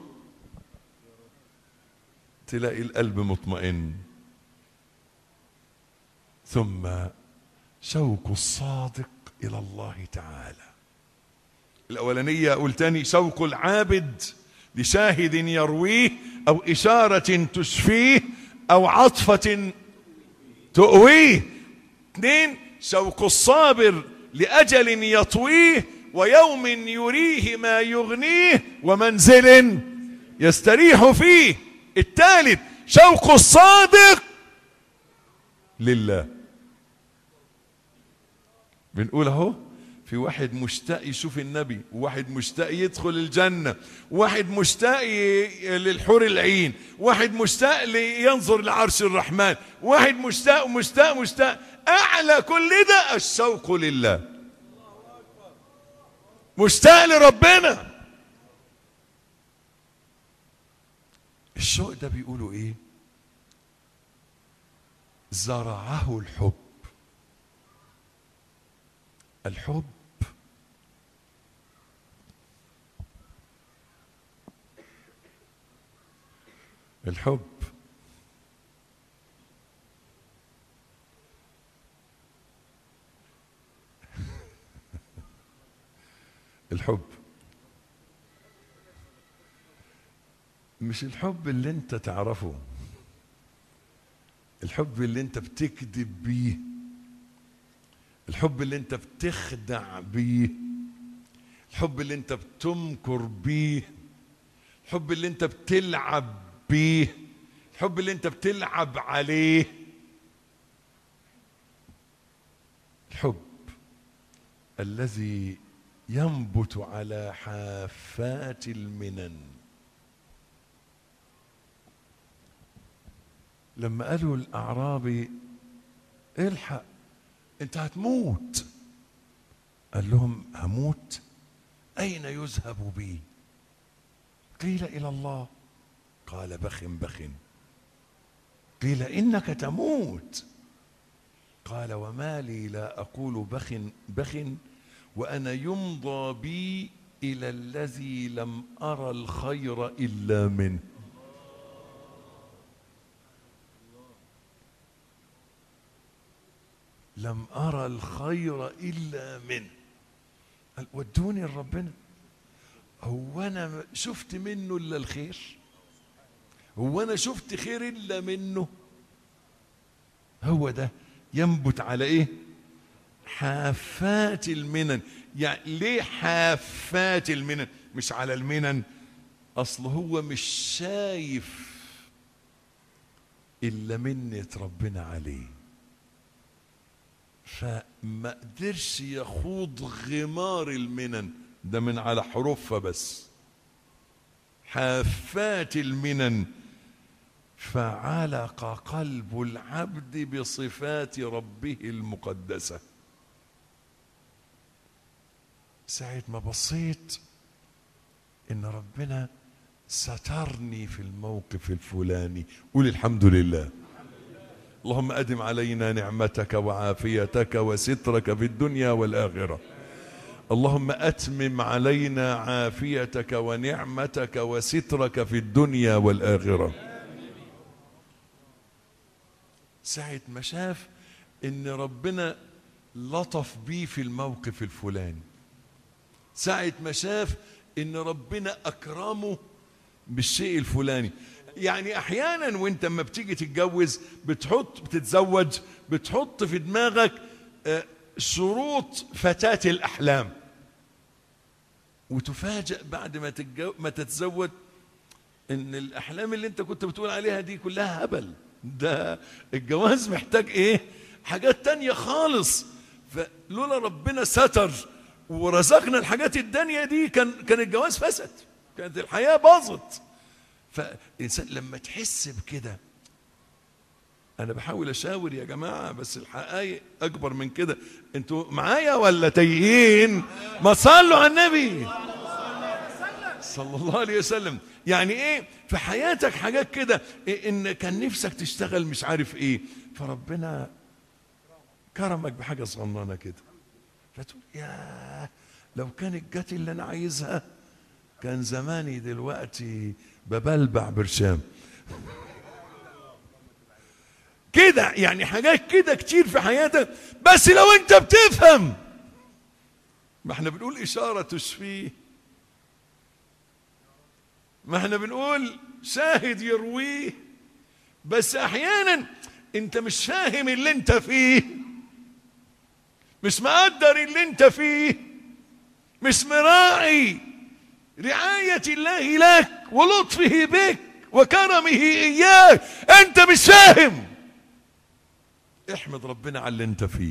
تلاقي القلب مطمئن ثم شوق الصادق إلى الله تعالى الأولانية أقول تاني شوق العابد لشاهد يرويه أو إشارة تشفيه أو عطفة تؤويه اثنين شوق الصابر لأجل يطويه ويوم يريه ما يغنيه ومنزل يستريح فيه الثالث شوق الصادق لله بنقول اهو في واحد مشتاق يشوف النبي وواحد مشتاق يدخل الجنة واحد مشتاق للحور العين واحد مشتاق لينظر لعرش الرحمن واحد مشتاق مشتاق مشتاق أعلى كل ده الشوق لله مشتاق لربنا الشوق ده بيقولوا ايه زرعه الحب الحب الحب الحب مش الحب اللي انت تعرفه الحب اللي انت بتكذب بيه الحب اللي انت بتخدع بيه الحب اللي انت بتمكر بيه الحب اللي انت بتلعب بيه الحب اللي انت بتلعب عليه الحب الذي ينبت على حافات المنن لما قالوا الاعرابي الحق انت هتموت قال لهم هموت اين يذهب بي قيل الى الله قال بخ بخ قيل انك تموت قال وما لي لا اقول بخ بخ وانا يمضى بي الى الذي لم ارى الخير الا منه لم أرى الخير إلا منه قال ودوني لربنا هو أنا شفت منه إلا الخير هو أنا شفت خير إلا منه هو ده ينبت على إيه حافات المنن يعني ليه حافات المنن مش على المنن أصل هو مش شايف إلا منة ربنا عليه فما قدرش يخوض غمار المنن ده من على حروفها بس حافات المنن فعلق قلب العبد بصفات ربه المقدسة ساعة ما بصيت إن ربنا سترني في الموقف الفلاني قول الحمد لله اللهم أدم علينا نعمتك وعافيتك وسترك في الدنيا والآخرة اللهم أتمم علينا عافيتك ونعمتك وسترك في الدنيا والآخرة ساعة ما شاف إن ربنا لطف بيه في الموقف الفلاني ساعة ما شاف إن ربنا أكرمه بالشيء الفلاني يعني احيانا وانت لما بتيجي تتجوز بتحط بتتزوج بتحط في دماغك شروط فتاة الاحلام وتفاجأ بعد ما تتجو ما تتزوج ان الاحلام اللي انت كنت بتقول عليها دي كلها هبل ده الجواز محتاج ايه حاجات تانية خالص فلولا ربنا ستر ورزقنا الحاجات التانية دي كان كان الجواز فسد كانت الحياة باظت فالإنسان لما تحس بكده أنا بحاول أشاور يا جماعة بس الحقائق أكبر من كده أنتوا معايا ولا تايهين؟ ما صلوا على النبي صلى الله عليه وسلم يعني إيه في حياتك حاجات كده إيه إن كان نفسك تشتغل مش عارف إيه فربنا كرمك بحاجة صغننة كده فتقول يا لو كانت جت اللي أنا عايزها كان زماني دلوقتي ببلبع برشام كده يعني حاجات كده كتير في حياتك بس لو انت بتفهم ما احنا بنقول إشارة تشفيه ما احنا بنقول شاهد يرويه بس احيانا انت مش فاهم اللي انت فيه مش مقدر اللي انت فيه مش مراعي رعاية الله لك ولطفه بك وكرمه إياك أنت مش فاهم احمد ربنا على اللي أنت فيه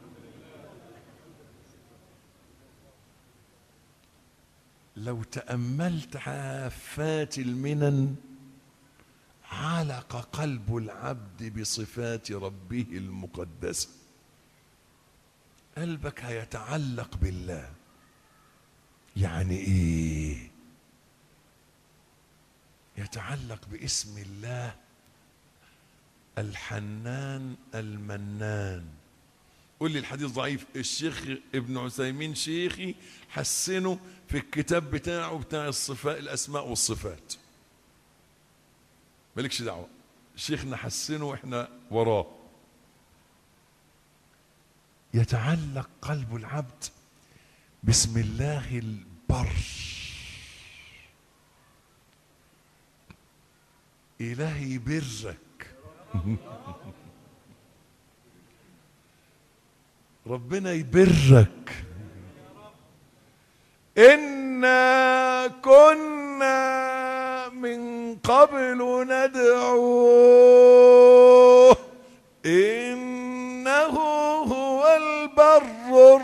لو تأملت حافات المنن علق قلب العبد بصفات ربه المقدسة قلبك هيتعلق بالله يعني ايه يتعلق باسم الله الحنان المنان قول لي الحديث ضعيف الشيخ ابن عثيمين شيخي حسنه في الكتاب بتاعه بتاع الصفات الاسماء والصفات مالكش دعوه شيخنا حسنه واحنا وراه يتعلق قلب العبد بسم الله البر إلهي برك ربنا يبرك إنا كنا من قبل ندعوه إنه هو البر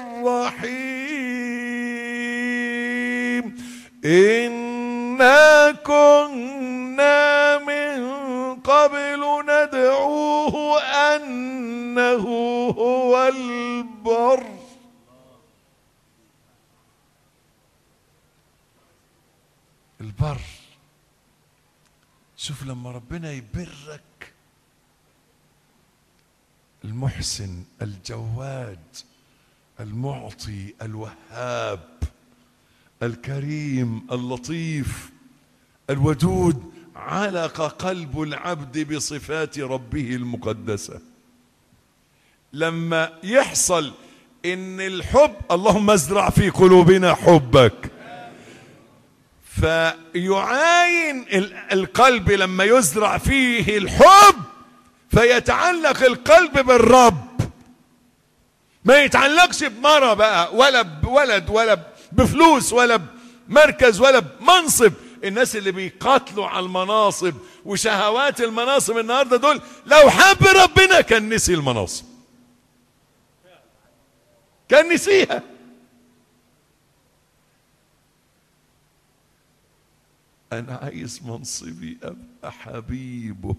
الرحيم إنا كنا من قبل ندعوه أنه هو البر البر شوف لما ربنا يبرك المحسن الجواد المعطي الوهاب الكريم اللطيف الودود علق قلب العبد بصفات ربه المقدسه لما يحصل ان الحب اللهم ازرع في قلوبنا حبك فيعاين ال- القلب لما يزرع فيه الحب فيتعلق القلب بالرب ما يتعلقش بمرة بقى ولا بولد ولا بفلوس ولا بمركز ولا بمنصب الناس اللي بيقاتلوا على المناصب وشهوات المناصب النهارده دول لو حب ربنا كان نسي المناصب كان نسيها انا عايز منصبي ابقى حبيبه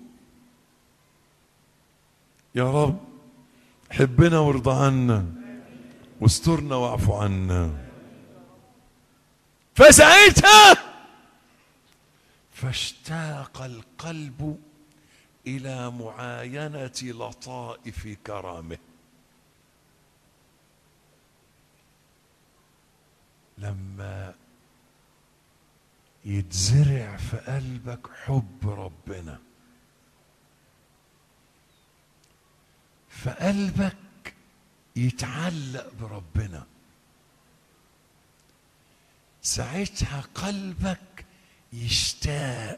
يا رب حبنا وارضى عنا واسترنا واعف عنا فساعتها فاشتاق القلب الى معاينه لطائف كرامه لما يتزرع في قلبك حب ربنا فقلبك يتعلق بربنا ساعتها قلبك يشتاق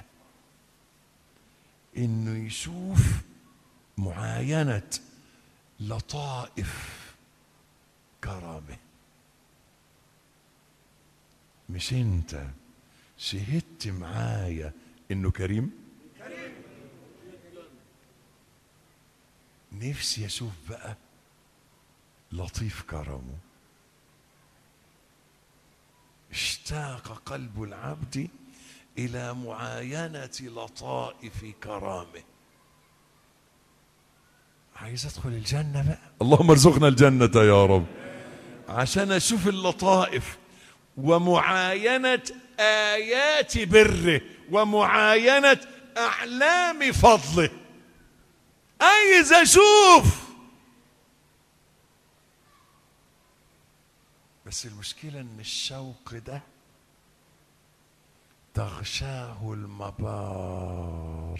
انه يشوف معاينه لطائف كرامه مش انت شهدت معايا انه كريم نفسي اشوف بقى لطيف كرمه اشتاق قلب العبد الى معاينه لطائف كرامه عايز ادخل الجنه بقى اللهم ارزقنا الجنه يا رب عشان اشوف اللطائف ومعاينه ايات بره ومعاينه اعلام فضله عايز اشوف بس المشكلة ان الشوق ده تغشاه المبار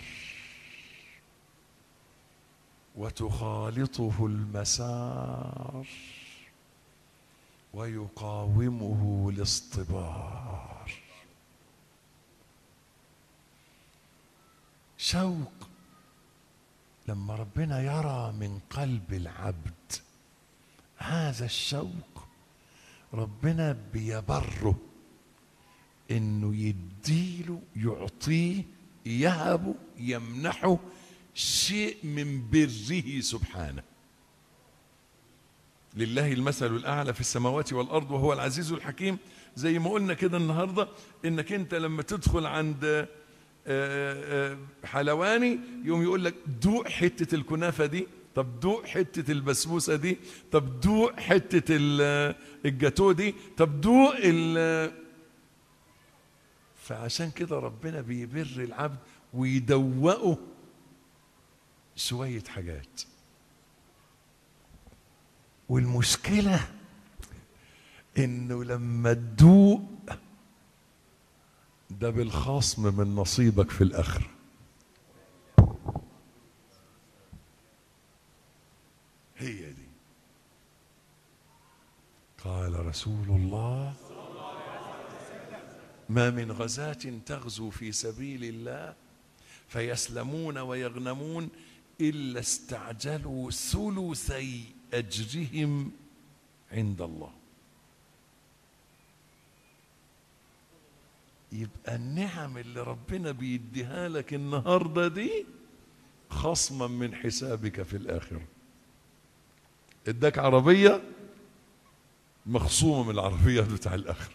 وتخالطه المسار ويقاومه الاصطبار شوق لما ربنا يرى من قلب العبد هذا الشوق ربنا بيبره انه يديله يعطيه يهبه يمنحه شيء من بره سبحانه لله المثل الاعلى في السماوات والارض وهو العزيز الحكيم زي ما قلنا كده النهارده انك انت لما تدخل عند آه، آه، حلواني يوم يقول لك دوق حته الكنافه دي طب دوق حته البسبوسه دي طب دوق حته ال- الجاتو دي طب دوق ال فعشان كده ربنا بيبر العبد ويدوقه شويه حاجات والمشكله انه لما تدوق ده بالخصم من نصيبك في الاخره هي دي قال رسول الله ما من غزاة تغزو في سبيل الله فيسلمون ويغنمون إلا استعجلوا ثلثي أجرهم عند الله يبقى النعم اللي ربنا بيديها لك النهارده دي خصما من حسابك في الآخرة اداك عربية مخصومة من العربيات بتاع الآخرة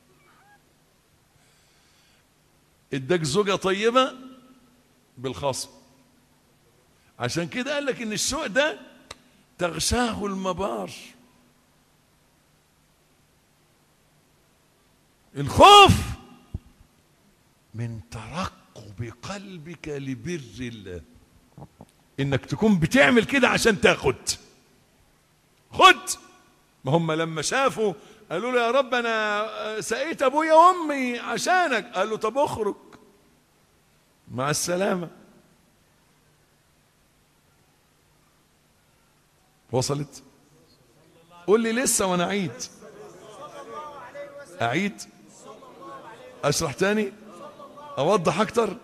اداك زوجة طيبة بالخصم عشان كده قال لك ان السوء ده تغشاه المبار الخوف من ترقب قلبك لبر الله انك تكون بتعمل كده عشان تاخد خد ما هم لما شافوا قالوا له يا رب انا سقيت ابويا وامي عشانك قال له طب اخرج مع السلامه وصلت قول لي لسه وانا اعيد اعيد اشرح تاني اوضح اكتر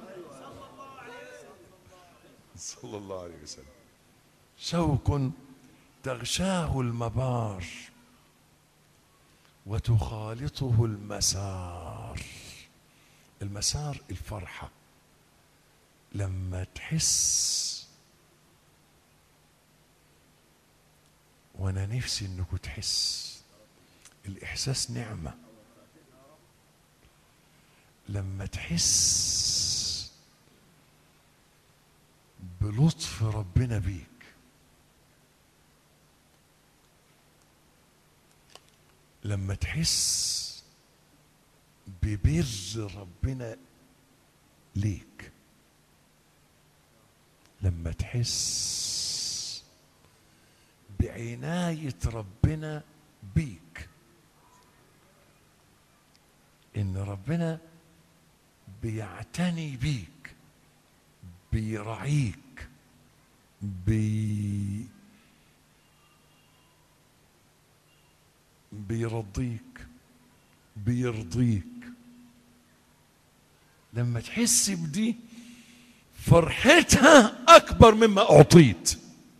صلى الله عليه وسلم شوق تغشاه المبار وتخالطه المسار المسار الفرحة لما تحس وانا نفسي انكم تحس الاحساس نعمة لما تحس بلطف ربنا بيك لما تحس ببر ربنا ليك لما تحس بعناية ربنا بيك ان ربنا بيعتني بيك بيرعيك بي بيرضيك بيرضيك لما تحس بدي فرحتها اكبر مما اعطيت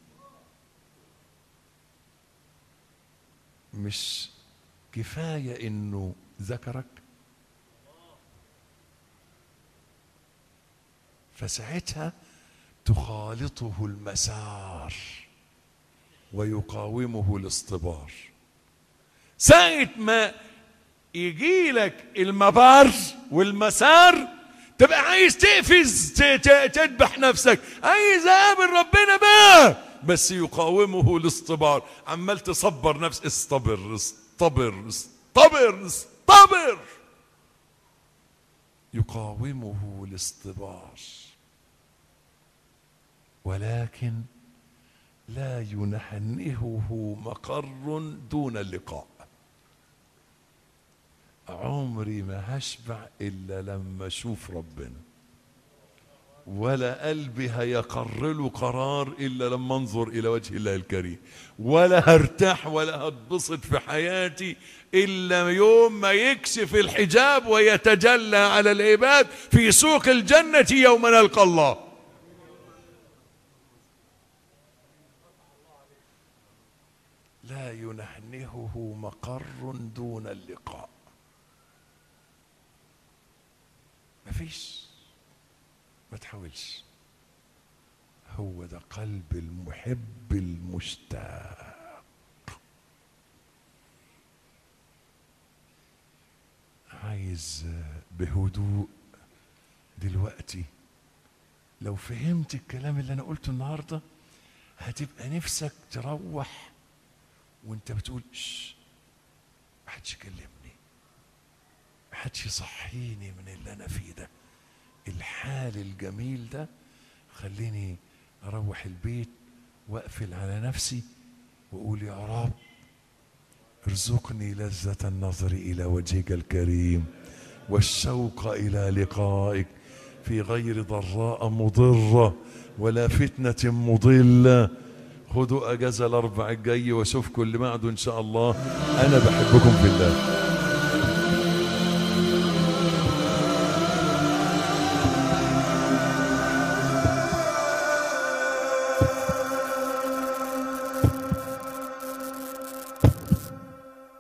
مش كفايه انه ذكرك فساعتها تخالطه المسار ويقاومه الاصطبار ساعة ما يجي لك المبار والمسار تبقى عايز تقفز ت- ت- تذبح نفسك عايز اقابل ربنا بقى بس يقاومه الاصطبار عمال تصبر نفس اصطبر اصطبر اصطبر اصطبر يقاومه الاصطبار ولكن لا ينهنئه مقر دون اللقاء عمري ما هشبع الا لما اشوف ربنا ولا قلبي هيقر له قرار الا لما انظر الى وجه الله الكريم ولا هرتاح ولا هتبسط في حياتي الا يوم ما يكشف الحجاب ويتجلى على العباد في سوق الجنه يوم نلقى الله لا ينهنهه مقر دون اللقاء مفيش ما تحاولش هو ده قلب المحب المشتاق عايز بهدوء دلوقتي لو فهمت الكلام اللي انا قلته النهارده هتبقى نفسك تروح وانت بتقول شش محدش يكلمني محدش يصحيني من اللي انا فيه ده الحال الجميل ده خليني اروح البيت واقفل على نفسي واقول يا رب ارزقني لذة النظر إلى وجهك الكريم والشوق إلى لقائك في غير ضراء مضرة ولا فتنة مضلة خذوا أجازة الأربع الجاي وأشوفكم اللي بعده إن شاء الله أنا بحبكم في الله